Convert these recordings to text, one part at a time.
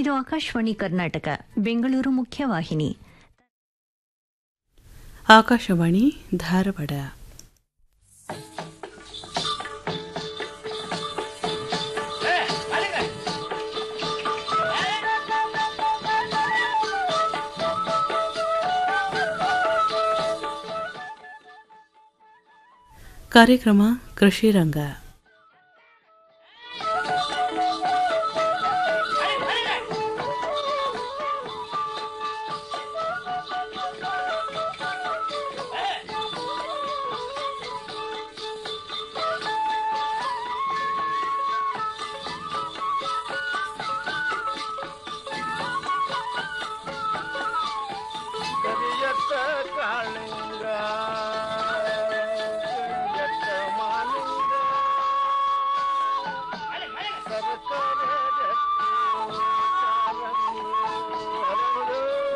ಇದು ಆಕಾಶವಾಣಿ ಕರ್ನಾಟಕ ಬೆಂಗಳೂರು ಮುಖ್ಯವಾಹಿನಿ ಆಕಾಶವಾಣಿ ಧಾರವಾಡ ಕಾರ್ಯಕ್ರಮ ಕೃಷಿ ರಂಗ ಕರಿಯತ್ತ ಕಾಳಿಂಗ ಕರಿಯತ್ತ ಮಾಲಿಂಗ ಸರಸರ ರಕ್ತಿ ಕಾರಂಗಿ ಹರಡು.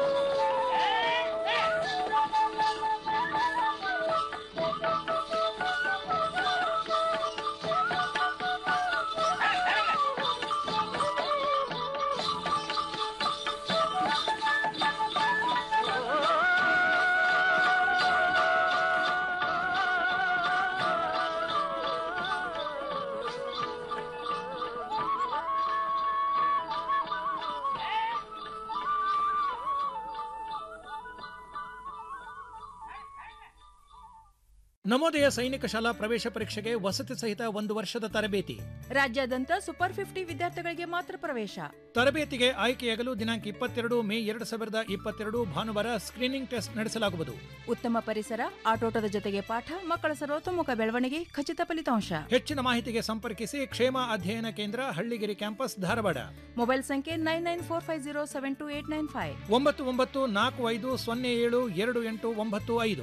ನವೋದಯ ಸೈನಿಕ ಶಾಲಾ ಪ್ರವೇಶ ಪರೀಕ್ಷೆಗೆ ವಸತಿ ಸಹಿತ ಒಂದು ವರ್ಷದ ತರಬೇತಿ ರಾಜ್ಯಾದ್ಯಂತ ಸೂಪರ್ ಫಿಫ್ಟಿ ವಿದ್ಯಾರ್ಥಿಗಳಿಗೆ ಮಾತ್ರ ಪ್ರವೇಶ ತರಬೇತಿಗೆ ಆಯ್ಕೆಯಾಗಲು ದಿನಾಂಕ ಇಪ್ಪತ್ತೆರಡು ಮೇ ಎರಡು ಸಾವಿರದ ಇಪ್ಪತ್ತೆರಡು ಭಾನುವಾರ ಸ್ಕ್ರೀನಿಂಗ್ ಟೆಸ್ಟ್ ನಡೆಸಲಾಗುವುದು ಉತ್ತಮ ಪರಿಸರ ಆಟೋಟದ ಜೊತೆಗೆ ಪಾಠ ಮಕ್ಕಳ ಸರ್ವತೋಮುಖ ಬೆಳವಣಿಗೆ ಖಚಿತ ಫಲಿತಾಂಶ ಹೆಚ್ಚಿನ ಮಾಹಿತಿಗೆ ಸಂಪರ್ಕಿಸಿ ಕ್ಷೇಮ ಅಧ್ಯಯನ ಕೇಂದ್ರ ಹಳ್ಳಿಗಿರಿ ಕ್ಯಾಂಪಸ್ ಧಾರವಾಡ ಮೊಬೈಲ್ ಸಂಖ್ಯೆ nine nine four five zero seven two eight nine five ಒಂಬತ್ತು ಒಂಬತ್ತು ನಾಲ್ಕು ಐದು ಸೊನ್ನೆ ಏಳು ಎರಡು ಎಂಟು ಒಂಬತ್ತು ಐದು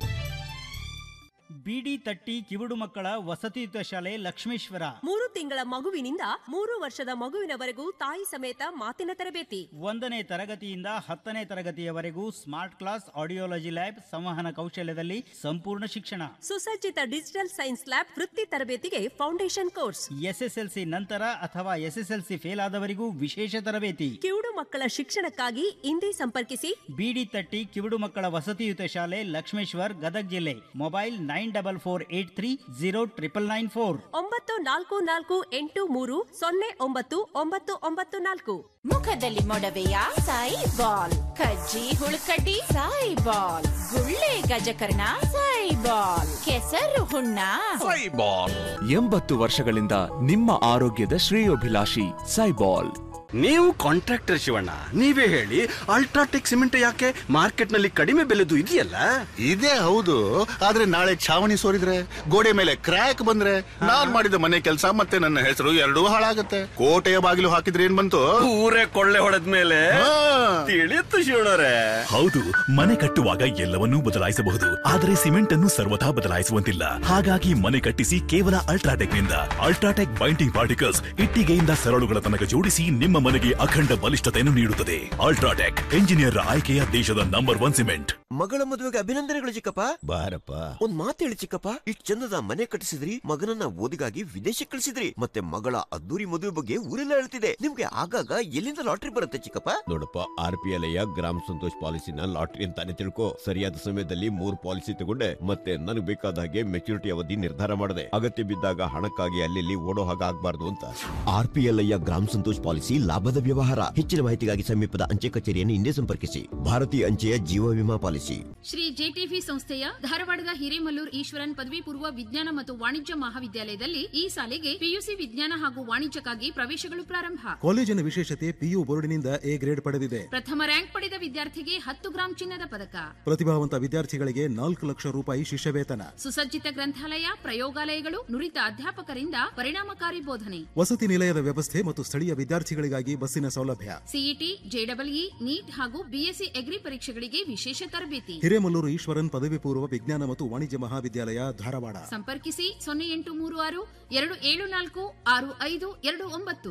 ಬಿಡಿ ತಟ್ಟಿ ಕಿವುಡು ಮಕ್ಕಳ ವಸತಿಯುತ ಶಾಲೆ ಲಕ್ಷ್ಮೇಶ್ವರ ಮೂರು ತಿಂಗಳ ಮಗುವಿನಿಂದ ಮೂರು ವರ್ಷದ ಮಗುವಿನವರೆಗೂ ತಾಯಿ ಸಮೇತ ಮಾತಿನ ತರಬೇತಿ ಒಂದನೇ ತರಗತಿಯಿಂದ ಹತ್ತನೇ ತರಗತಿಯವರೆಗೂ ಸ್ಮಾರ್ಟ್ ಕ್ಲಾಸ್ ಆಡಿಯೋಲಜಿ ಲ್ಯಾಬ್ ಸಂವಹನ ಕೌಶಲ್ಯದಲ್ಲಿ ಸಂಪೂರ್ಣ ಶಿಕ್ಷಣ ಸುಸಜ್ಜಿತ ಡಿಜಿಟಲ್ ಸೈನ್ಸ್ ಲ್ಯಾಬ್ ವೃತ್ತಿ ತರಬೇತಿಗೆ ಫೌಂಡೇಶನ್ ಕೋರ್ಸ್ ಎಸ್ಎಸ್ಎಲ್ಸಿ ನಂತರ ಅಥವಾ ಎಸ್ಎಸ್ಎಲ್ಸಿ ಫೇಲ್ ಆದವರಿಗೂ ವಿಶೇಷ ತರಬೇತಿ ಕಿವುಡು ಮಕ್ಕಳ ಶಿಕ್ಷಣಕ್ಕಾಗಿ ಇಂದೇ ಸಂಪರ್ಕಿಸಿ ಬಿಡಿ ತಟ್ಟಿ ಕಿವುಡು ಮಕ್ಕಳ ವಸತಿಯುತ ಶಾಲೆ ಲಕ್ಷ್ಮೇಶ್ವರ್ ಗದಗ್ ಜಿಲ್ಲೆ mobile nine double four eight three zero triple nine four ಒಂಬತ್ತು ನಾಲ್ಕು ನಾಲ್ಕು ಎಂಟು ಮೂರು ಸೊನ್ನೆ ಒಂಬತ್ತು ಒಂಬತ್ತು ಒಂಬತ್ತು ನಾಲ್ಕು ಮುಖದಲ್ಲಿ ಮೊಡವೆಯ ಸಾಯಿ ಬಾಲ್ ಕಜ್ಜಿ ಹುಳುಕಡ್ಡಿ ಸಾಯಿ ಬಾಲ್ ಗುಳ್ಳೆ ಗಜಕರ್ಣ ಸಾಯಿ ಬಾಲ್ ಕೆಸರು ಹುಣ್ಣ ಸೈಬಾಲ್ ಎಂಬತ್ತು ವರ್ಷಗಳಿಂದ ನಿಮ್ಮ ಆರೋಗ್ಯದ ಶ್ರೇಯೋಭಿಲಾಷಿ ಸೈಬಾಲ್ ನೀವು ಕಾಂಟ್ರಾಕ್ಟರ್ ಶಿವಣ್ಣ ನೀವೇ ಹೇಳಿ ಅಲ್ಟ್ರಾಟೆಕ್ ಸಿಮೆಂಟ್ ಯಾಕೆ ಮಾರ್ಕೆಟ್ ನಲ್ಲಿ ಕಡಿಮೆ ಬೆಲೆದು ಇದೆಯಲ್ಲ ಇದೇ ಹೌದು ಆದ್ರೆ ನಾಳೆ ಛಾವಣಿ ಸೋರಿದ್ರೆ ಗೋಡೆ ಮೇಲೆ ಕ್ರ್ಯಾಕ್ ಬಂದ್ರೆ ನಾನ್ ಮಾಡಿದ ಮನೆ ಕೆಲಸ ಮತ್ತೆ ನನ್ನ ಹೆಸರು ಎರಡೂ ಹಾಳಾಗತ್ತೆ ಕೋಟೆಯ ಬಾಗಿಲು ಹಾಕಿದ್ರೆ ಏನ್ ಬಂತು ಊರೇ ಕೊಳ್ಳೆ ಹೊಡೆದ ಮೇಲೆ ತಿಳಿಯುತ್ತು ಶಿವಣ್ಣರೇ ಹೌದು ಮನೆ ಕಟ್ಟುವಾಗ ಎಲ್ಲವನ್ನೂ ಬದಲಾಯಿಸಬಹುದು ಆದರೆ ಸಿಮೆಂಟ್ ಅನ್ನು ಸರ್ವಥಾ ಬದಲಾಯಿಸುವಂತಿಲ್ಲ ಹಾಗಾಗಿ ಮನೆ ಕಟ್ಟಿಸಿ ಕೇವಲ ಅಲ್ಟ್ರಾಟೆಕ್ ನಿಂದ ಅಲ್ಟ್ರಾಟೆಕ್ ಬೈಂಡಿಂಗ್ ಪಾರ್ಟಿಕಲ್ಸ್ ಇಟ್ಟಿಗೆಯಿಂದ ಸರಳುಗಳ ತನಕ ಜೋಡಿಸಿ ನಿಮ್ಮ ಮನೆಗೆ ಅಖಂಡ ಬಲಿಷ್ಠತೆಯನ್ನು ನೀಡುತ್ತದೆ ಅಲ್ಟ್ರಾಟೆಕ್ ಎಂಜಿನಿಯರ್ ಆಯ್ಕೆಯ ದೇಶದ ನಂಬರ್ ಒನ್ ಸಿಮೆಂಟ್ ಮಗಳ ಮದುವೆಗೆ ಅಭಿನಂದನೆಗಳು ಚಿಕ್ಕಪ್ಪ ಬಾರಪ್ಪ ಒಂದ್ ಮಾತು ಹೇಳಿ ಚಿಕ್ಕಪ್ಪ ಇಷ್ಟ್ ಚಂದದ ಮನೆ ಕಟ್ಟಿಸಿದ್ರಿ ಮಗನನ್ನ ಓದಿಗಾಗಿ ವಿದೇಶಕ್ಕೆ ಕಳಿಸಿದ್ರಿ ಮತ್ತೆ ಮಗಳ ಅದ್ದೂರಿ ಮದುವೆ ಬಗ್ಗೆ ಊರೆಲ್ಲ ಹೇಳ್ತಿದೆ ನಿಮ್ಗೆ ಆಗಾಗ ಎಲ್ಲಿಂದ ಲಾಟ್ರಿ ಬರುತ್ತೆ ಚಿಕ್ಕಪ್ಪ ನೋಡಪ್ಪ ಆರ್ ಪಿ ಎಲ್ ಗ್ರಾಮ ಸಂತೋಷ್ ಪಾಲಿಸಿನ ಲಾಟ್ರಿ ಅಂತಾನೆ ತಿಳ್ಕೊ ಸರಿಯಾದ ಸಮಯದಲ್ಲಿ ಮೂರ್ ಪಾಲಿಸಿ ತಗೊಂಡೆ ಮತ್ತೆ ನನಗೆ ಬೇಕಾದ ಹಾಗೆ ಮೆಚುರಿಟಿ ಅವಧಿ ನಿರ್ಧಾರ ಮಾಡಿದೆ ಅಗತ್ಯ ಬಿದ್ದಾಗ ಹಣಕ್ಕಾಗಿ ಅಲ್ಲಿ ಓಡೋ ಹಾಗೆ ಆಗ್ಬಾರ್ದು ಅಂತ ಆರ್ ಪಿ ಎಲ್ ಗ್ರಾಮ ಸಂತೋಷ್ ಪಾಲಿಸಿ ಲಾಭದ ವ್ಯವಹಾರ ಹೆಚ್ಚಿನ ಮಾಹಿತಿಗಾಗಿ ಸಮೀಪದ ಅಂಚೆ ಕಚೇರಿಯನ್ನು ಹಿಂದೆ ಸಂಪರ್ಕಿಸಿ ಭಾರತೀಯ ಅಂಚೆಯ ಜೀವ ವಿಮಾ ಪಾಲಿಸಿ ಶ್ರೀ ಜೆಟಿವಿ ಸಂಸ್ಥೆಯ ಧಾರವಾಡದ ಹಿರೇಮಲ್ಲೂರ್ ಈಶ್ವರನ್ ಪದವಿ ಪೂರ್ವ ವಿಜ್ಞಾನ ಮತ್ತು ವಾಣಿಜ್ಯ ಮಹಾವಿದ್ಯಾಲಯದಲ್ಲಿ ಈ ಸಾಲಿಗೆ ಪಿಯುಸಿ ವಿಜ್ಞಾನ ಹಾಗೂ ವಾಣಿಜ್ಯಕ್ಕಾಗಿ ಪ್ರವೇಶಗಳು ಪ್ರಾರಂಭ ಕಾಲೇಜಿನ ವಿಶೇಷತೆ ಪಿಯು ಬೋರ್ಡಿನಿಂದ ಎ ಗ್ರೇಡ್ ಪಡೆದಿದೆ ಪ್ರಥಮ ರ್ಯಾಂಕ್ ಪಡೆದ ವಿದ್ಯಾರ್ಥಿಗೆ ಹತ್ತು ಗ್ರಾಂ ಚಿನ್ನದ ಪದಕ ಪ್ರತಿಭಾವಂತ ವಿದ್ಯಾರ್ಥಿಗಳಿಗೆ ನಾಲ್ಕು ಲಕ್ಷ ರೂಪಾಯಿ ಶಿಷ್ಯ ವೇತನ ಸುಸಜ್ಜಿತ ಗ್ರಂಥಾಲಯ ಪ್ರಯೋಗಾಲಯಗಳು ನುರಿತ ಅಧ್ಯಾಪಕರಿಂದ ಪರಿಣಾಮಕಾರಿ ಬೋಧನೆ ವಸತಿ ನಿಲಯದ ವ್ಯವಸ್ಥೆ ಮತ್ತು ಸ್ಥಳೀಯ ವಿದ್ಯಾರ್ಥಿಗಳಿಗಾಗಿ ಬಸ್ಸಿನ ಸೌಲಭ್ಯ ಸಿಇಟಿ ಜೆಡಬ್ಲ್ಇ ನೀಟ್ ಹಾಗೂ ಬಿಎಸ್ಸಿ ಎಗ್ರಿ ಪರೀಕ್ಷೆಗಳಿಗೆ ವಿಶೇಷ ತರಬೇತಿ ಹಿರೇಮಲ್ಲೂರು ಈಶ್ವರನ್ ಪದವಿ ಪೂರ್ವ ವಿಜ್ಞಾನ ಮತ್ತು ವಾಣಿಜ್ಯ ಮಹಾವಿದ್ಯಾಲಯ ಧಾರವಾಡ ಸಂಪರ್ಕಿಸಿ ಸೊನ್ನೆ ಎಂಟು ಮೂರು ಆರು ಎರಡು ಏಳು ನಾಲ್ಕು ಆರು ಐದು ಎರಡು ಒಂಬತ್ತು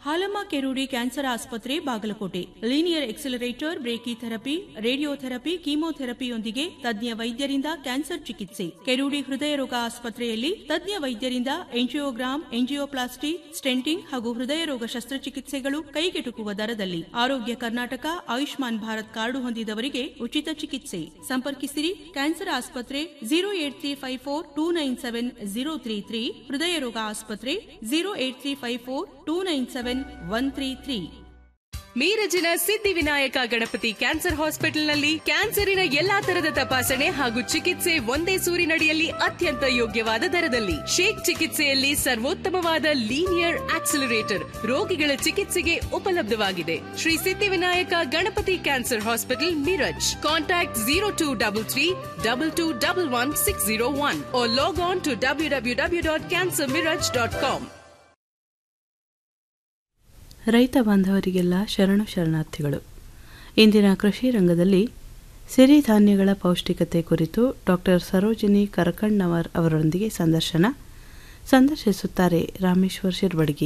ಹಾಲಮ್ಮ ಕೆರೂಡಿ ಕ್ಯಾನ್ಸರ್ ಆಸ್ಪತ್ರೆ Bagalkote linear accelerator brachytherapy radiotherapy ಕೀಮೋಥೆರಪಿಯೊಂದಿಗೆ ತಜ್ಞ ವೈದ್ಯರಿಂದ ಕ್ಯಾನ್ಸರ್ ಚಿಕಿತ್ಸೆ ಕೆರೂಡಿ ಹೃದಯ ರೋಗ ಆಸ್ಪತ್ರೆಯಲ್ಲಿ ತಜ್ಞ ವೈದ್ಯರಿಂದ ಎಂಜಿಯೋಗ್ರಾಮ್ ಎಂಜಿಯೋಪ್ಲಾಸ್ಟಿ ಸ್ಟೆಂಟಿಂಗ್ ಹಾಗೂ ಹೃದಯ ರೋಗ ಶಸ್ತ್ರಚಿಕಿತ್ಸೆಗಳು ಕೈಗೆಟುಕುವ ದರದಲ್ಲಿ ಆರೋಗ್ಯ ಕರ್ನಾಟಕ ಆಯುಷ್ಮಾನ್ ಭಾರತ್ ಕಾರ್ಡು ಹೊಂದಿದವರಿಗೆ ಉಚಿತ ಚಿಕಿತ್ಸೆ ಸಂಪರ್ಕಿಸಿರಿ ಕ್ಯಾನ್ಸರ್ ಆಸ್ಪತ್ರೆ zero eight three five four two nine seven zero three three ಹೃದಯ ರೋಗ ಆಸ್ಪತ್ರೆ zero eight three five four two nine seven one three three ಮೀರಜಿನ ಸಿದ್ಧಿವಿನಾಯಕ ಗಣಪತಿ ಕ್ಯಾನ್ಸರ್ ಹಾಸ್ಪಿಟಲ್ನಲ್ಲಿ ಕ್ಯಾನ್ಸರಿನ ಎಲ್ಲಾ ತರದ ತಪಾಸಣೆ ಹಾಗೂ ಚಿಕಿತ್ಸೆ ಒಂದೇ ಸೂರಿನಡಿಯಲ್ಲಿ ಅತ್ಯಂತ ಯೋಗ್ಯವಾದ ದರದಲ್ಲಿ ಶೇಕ್ ಚಿಕಿತ್ಸೆಯಲ್ಲಿ ಸರ್ವೋತ್ತಮವಾದ ಲೀನಿಯರ್ ಆಕ್ಸಿಲರೇಟರ್ ರೋಗಿಗಳ ಚಿಕಿತ್ಸೆಗೆ ಉಪಲಬ್ಧವಾಗಿದೆ Shri Siddhivinayak Ganapati cancer hospital Miraj contact zero two double three double two double one six zero one log on to W W W dot cancer Miraj dot com ರೈತ ಬಾಂಧವರಿಗೆಲ್ಲ ಶರಣು ಶರಣಾರ್ಥಿಗಳು ಇಂದಿನ ಕೃಷಿ ರಂಗದಲ್ಲಿ ಸಿರಿಧಾನ್ಯಗಳ ಪೌಷ್ಟಿಕತೆ ಕುರಿತು ಡಾಕ್ಟರ್ ಸರೋಜಿನಿ ಕರಕಣ್ಣವರ್ ಅವರೊಂದಿಗೆ ಸಂದರ್ಶನ ಸಂದರ್ಶಿಸುತ್ತಾರೆ ರಾಮೇಶ್ವರ್ ಶಿರ್ಬಡ್ಗಿ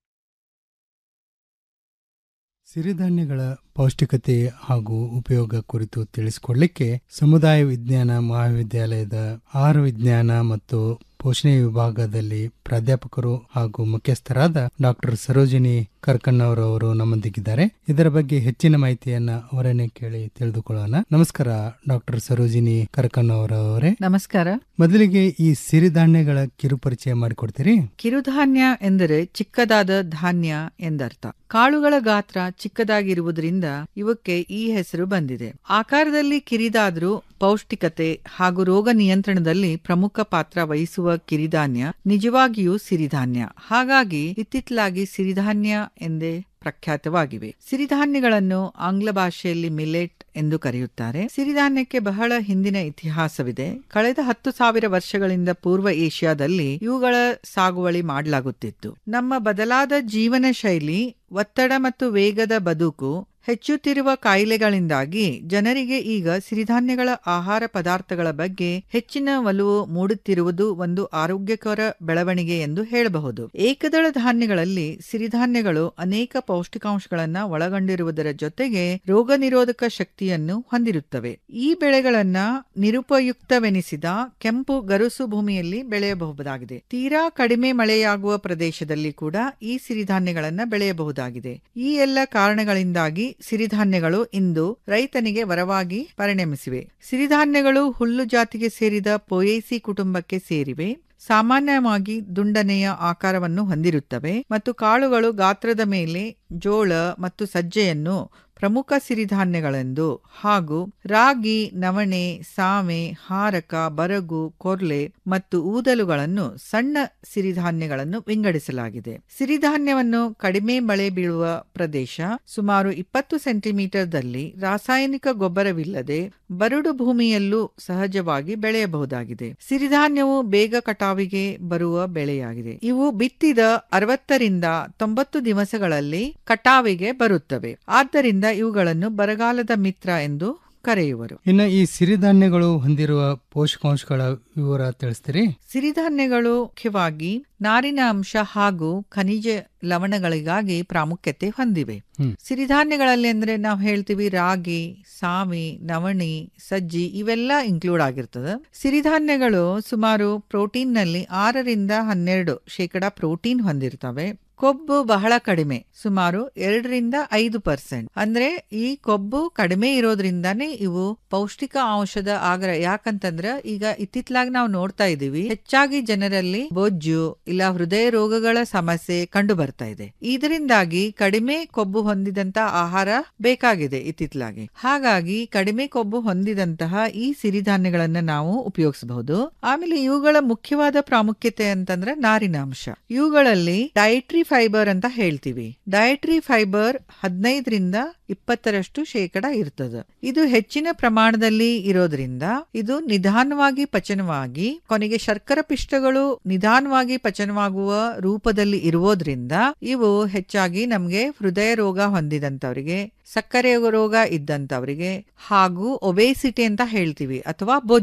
ಸಿರಿಧಾನ್ಯಗಳ ಪೌಷ್ಟಿಕತೆ ಹಾಗೂ ಉಪಯೋಗ ಕುರಿತು ತಿಳಿಸಿಕೊಡ್ಲಿಕ್ಕೆ ಸಮುದಾಯ ವಿಜ್ಞಾನ ಮಹಾವಿದ್ಯಾಲಯದ ಆಹಾರ ವಿಜ್ಞಾನ ಮತ್ತು ಪೋಷಣೆ ವಿಭಾಗದಲ್ಲಿ ಪ್ರಾಧ್ಯಾಪಕರು ಹಾಗೂ ಮುಖ್ಯಸ್ಥರಾದ ಡಾಕ್ಟರ್ ಸರೋಜಿನಿ ಕರ್ಕಣ್ಣವರವರು ನಮ್ಮೊಂದಿಗಿದ್ದಾರೆ ಇದರ ಬಗ್ಗೆ ಹೆಚ್ಚಿನ ಮಾಹಿತಿಯನ್ನ ಅವರನ್ನೇ ಕೇಳಿ ತಿಳಿದುಕೊಳ್ಳೋಣ ನಮಸ್ಕಾರ ಡಾಕ್ಟರ್ ಸರೋಜಿನಿ ಕರ್ಕಣ್ಣವರವರೇ ನಮಸ್ಕಾರ ಮೊದಲಿಗೆ ಈ ಸಿರಿಧಾನ್ಯಗಳ ಕಿರುಪರಿಚಯ ಮಾಡಿಕೊಡ್ತೀರಿ ಕಿರುಧಾನ್ಯ ಎಂದರೆ ಚಿಕ್ಕದಾದ ಧಾನ್ಯ ಎಂದರ್ಥ ಕಾಳುಗಳ ಗಾತ್ರ ಚಿಕ್ಕದಾಗಿರುವುದರಿಂದ ಇವಕ್ಕೆ ಈ ಹೆಸರು ಬಂದಿದೆ ಆಕಾರದಲ್ಲಿ ಕಿರಿದಾದ್ರೂ ಪೌಷ್ಟಿಕತೆ ಹಾಗೂ ರೋಗ ನಿಯಂತ್ರಣದಲ್ಲಿ ಪ್ರಮುಖ ಪಾತ್ರ ವಹಿಸುವ ಕಿರಿಧಾನ್ಯ ನಿಜವಾಗಿಯೂ ಸಿರಿಧಾನ್ಯ ಹಾಗಾಗಿ ಇತ್ತಿತ್ತಲಾಗಿ ಸಿರಿಧಾನ್ಯ ಎಂದೇ ಪ್ರಖ್ಯಾತವಾಗಿವೆ ಸಿರಿಧಾನ್ಯಗಳನ್ನು ಆಂಗ್ಲ ಭಾಷೆಯಲ್ಲಿ ಮಿಲೆಟ್ ಎಂದು ಕರೆಯುತ್ತಾರೆ ಸಿರಿಧಾನ್ಯಕ್ಕೆ ಬಹಳ ಹಿಂದಿನ ಇತಿಹಾಸವಿದೆ ಕಳೆದ ಹತ್ತು ಸಾವಿರ ವರ್ಷಗಳಿಂದ ಪೂರ್ವ ಏಷ್ಯಾದಲ್ಲಿ ಇವುಗಳ ಸಾಗುವಳಿ ಮಾಡಲಾಗುತ್ತಿತ್ತು ನಮ್ಮ ಬದಲಾದ ಜೀವನ ಶೈಲಿ ಒತ್ತಡ ಮತ್ತು ವೇಗದ ಬದುಕು ಹೆಚ್ಚುತ್ತಿರುವ ಕಾಯಿಲೆಗಳಿಂದಾಗಿ ಜನರಿಗೆ ಈಗ ಸಿರಿಧಾನ್ಯಗಳ ಆಹಾರ ಪದಾರ್ಥಗಳ ಬಗ್ಗೆ ಹೆಚ್ಚಿನ ಒಲವು ಮೂಡುತ್ತಿರುವುದು ಒಂದು ಆರೋಗ್ಯಕರ ಬೆಳವಣಿಗೆ ಎಂದು ಹೇಳಬಹುದು ಏಕದಳ ಧಾನ್ಯಗಳಲ್ಲಿ ಸಿರಿಧಾನ್ಯಗಳು ಅನೇಕ ಪೌಷ್ಟಿಕಾಂಶಗಳನ್ನ ಒಳಗೊಂಡಿರುವುದರ ಜೊತೆಗೆ ರೋಗ ನಿರೋಧಕ ಶಕ್ತಿಯನ್ನು ಹೊಂದಿರುತ್ತವೆ ಈ ಬೆಳೆಗಳನ್ನ ನಿರುಪಯುಕ್ತವೆನಿಸಿದ ಕೆಂಪು ಗರುಸು ಭೂಮಿಯಲ್ಲಿ ಬೆಳೆಯಬಹುದಾಗಿದೆ ತೀರಾ ಕಡಿಮೆ ಮಳೆಯಾಗುವ ಪ್ರದೇಶದಲ್ಲಿ ಕೂಡ ಈ ಸಿರಿಧಾನ್ಯಗಳನ್ನ ಬೆಳೆಯಬಹುದಾಗಿದೆ ಈ ಎಲ್ಲ ಕಾರಣಗಳಿಂದಾಗಿ ಸಿರಿಧಾನ್ಯಗಳು ಇಂದು ರೈತನಿಗೆ ವರವಾಗಿ ಪರಿಣಮಿಸಿವೆ ಸಿರಿಧಾನ್ಯಗಳು ಹುಲ್ಲು ಜಾತಿಗೆ ಸೇರಿದ ಪೊಯೇಸಿ ಕುಟುಂಬಕ್ಕೆ ಸೇರಿವೆ ಸಾಮಾನ್ಯವಾಗಿ ದುಂಡನೆಯ ಆಕಾರವನ್ನು ಹೊಂದಿರುತ್ತವೆ ಮತ್ತು ಕಾಳುಗಳು ಗಾತ್ರದ ಮೇಲೆ ಜೋಳ ಮತ್ತು ಸಜ್ಜೆಯನ್ನು ಪ್ರಮುಖ ಸಿರಿಧಾನ್ಯಗಳೆಂದು ಹಾಗೂ ರಾಗಿ ನವಣೆ ಸಾಮೆ ಹಾರಕ ಬರಗು ಕೊರ್ಲೆ ಮತ್ತು ಊದಲುಗಳನ್ನು ಸಣ್ಣ ಸಿರಿಧಾನ್ಯಗಳನ್ನು ವಿಂಗಡಿಸಲಾಗಿದೆ ಸಿರಿಧಾನ್ಯವನ್ನು ಕಡಿಮೆ ಮಳೆ ಬೀಳುವ ಪ್ರದೇಶ ಸುಮಾರು ಇಪ್ಪತ್ತು ಸೆಂಟಿಮೀಟರ್ದಲ್ಲಿ ರಾಸಾಯನಿಕ ಗೊಬ್ಬರವಿಲ್ಲದೆ ಬರಡು ಭೂಮಿಯಲ್ಲೂ ಸಹಜವಾಗಿ ಬೆಳೆಯಬಹುದಾಗಿದೆ ಸಿರಿಧಾನ್ಯವು ಬೇಗ ಕಟಾವಿಗೆ ಬರುವ ಬೆಳೆಯಾಗಿದೆ ಇವು ಬಿತ್ತಿದ ಅರವತ್ತರಿಂದ ತೊಂಬತ್ತು ದಿವಸಗಳಲ್ಲಿ ಕಟಾವಿಗೆ ಬರುತ್ತವೆ ಆದ್ದರಿಂದ ಇವುಗಳನ್ನು ಬರಗಾಲದ ಮಿತ್ರ ಎಂದು ಕರೆಯುವರು ಇನ್ನು ಈ ಸಿರಿಧಾನ್ಯಗಳು ಹೊಂದಿರುವ ಪೋಷಕಾಂಶಗಳ ವಿವರ ತಿಳಿಸ್ತೀರಿ ಸಿರಿಧಾನ್ಯಗಳು ಮುಖ್ಯವಾಗಿ ನಾರಿನ ಅಂಶ ಹಾಗೂ ಖನಿಜ ಲವಣಗಳಿಗಾಗಿ ಪ್ರಾಮುಖ್ಯತೆ ಹೊಂದಿವೆ ಹ್ಮ್. ಸಿರಿಧಾನ್ಯಗಳಲ್ಲಿ ಅಂದ್ರೆ ನಾವು ಹೇಳ್ತೀವಿ ರಾಗಿ ಸಾಮಿ ನವಣಿ ಸಜ್ಜಿ ಇವೆಲ್ಲ ಇನ್ಕ್ಲೂಡ್ ಆಗಿರ್ತದೆ ಸಿರಿಧಾನ್ಯಗಳು ಸುಮಾರು ಪ್ರೋಟೀನ್ ನಲ್ಲಿ ಆರರಿಂದ ಹನ್ನೆರಡು ಶೇಕಡ ಪ್ರೋಟೀನ್ ಹೊಂದಿರ್ತವೆ ಕೊಬ್ಬು ಬಹಳ ಕಡಿಮೆ ಸುಮಾರು ಎರಡರಿಂದ ಐದು ಪರ್ಸೆಂಟ್ ಅಂದ್ರೆ ಈ ಕೊಬ್ಬು ಕಡಿಮೆ ಇರೋದ್ರಿಂದಾನೇ ಇವು ಪೌಷ್ಟಿಕ ಅಂಶದ ಆಗ್ರ ಯಾಕಂತಂದ್ರ ಈಗ ಇತ್ತಿತ್ಲಾಗಿ ನಾವು ನೋಡ್ತಾ ಇದೀವಿ ಹೆಚ್ಚಾಗಿ ಜನರಲ್ಲಿ ಬೊಜ್ಜು ಇಲ್ಲ ಹೃದಯ ರೋಗಗಳ ಸಮಸ್ಯೆ ಕಂಡು ಬರ್ತಾ ಇದೆ ಇದರಿಂದಾಗಿ ಕಡಿಮೆ ಕೊಬ್ಬು ಹೊಂದಿದಂತ ಆಹಾರ ಬೇಕಾಗಿದೆ ಇತ್ತಿತ್ಲಾಗಿ ಹಾಗಾಗಿ ಕಡಿಮೆ ಕೊಬ್ಬು ಹೊಂದಿದಂತಹ ಈ ಸಿರಿಧಾನ್ಯಗಳನ್ನ ನಾವು ಉಪಯೋಗಿಸಬಹುದು ಆಮೇಲೆ ಇವುಗಳ ಮುಖ್ಯವಾದ ಪ್ರಾಮುಖ್ಯತೆ ಅಂತಂದ್ರೆ ನಾರಿನಾಂಶ ಇವುಗಳಲ್ಲಿ ಡಯಟ್ರಿ ಫೈಬರ್ ಅಂತ ಹೇಳ್ತೀವಿ ಡಯಟ್ರಿ ಫೈಬರ್ ಹದಿನೈದರಿಂದ ಇಪ್ಪತ್ತರಷ್ಟು ಶೇಕಡ ಇರ್ತದೆ ಇದು ಹೆಚ್ಚಿನ ಪ್ರಮಾಣದಲ್ಲಿ ಇರೋದ್ರಿಂದ ಇದು ನಿಧಾನವಾಗಿ ಪಚನವಾಗಿ ಕೊನೆಗೆ ಶರ್ಕರ ಪಿಷ್ಟಗಳು ನಿಧಾನವಾಗಿ ಪಚನವಾಗುವ ರೂಪದಲ್ಲಿ ಇರುವುದರಿಂದ ಇವು ಹೆಚ್ಚಾಗಿ ನಮಗೆ ಹೃದಯ ರೋಗ ಹೊಂದಿದಂತವರಿಗೆ ಸಕ್ಕರೆ ರೋಗ ಇದ್ದಂತವರಿಗೆ ಹಾಗೂ ಒಬೇಸಿಟಿ ಅಂತ ಹೇಳ್ತೀವಿ ಅಥವಾ ಬೊಜ್ಜು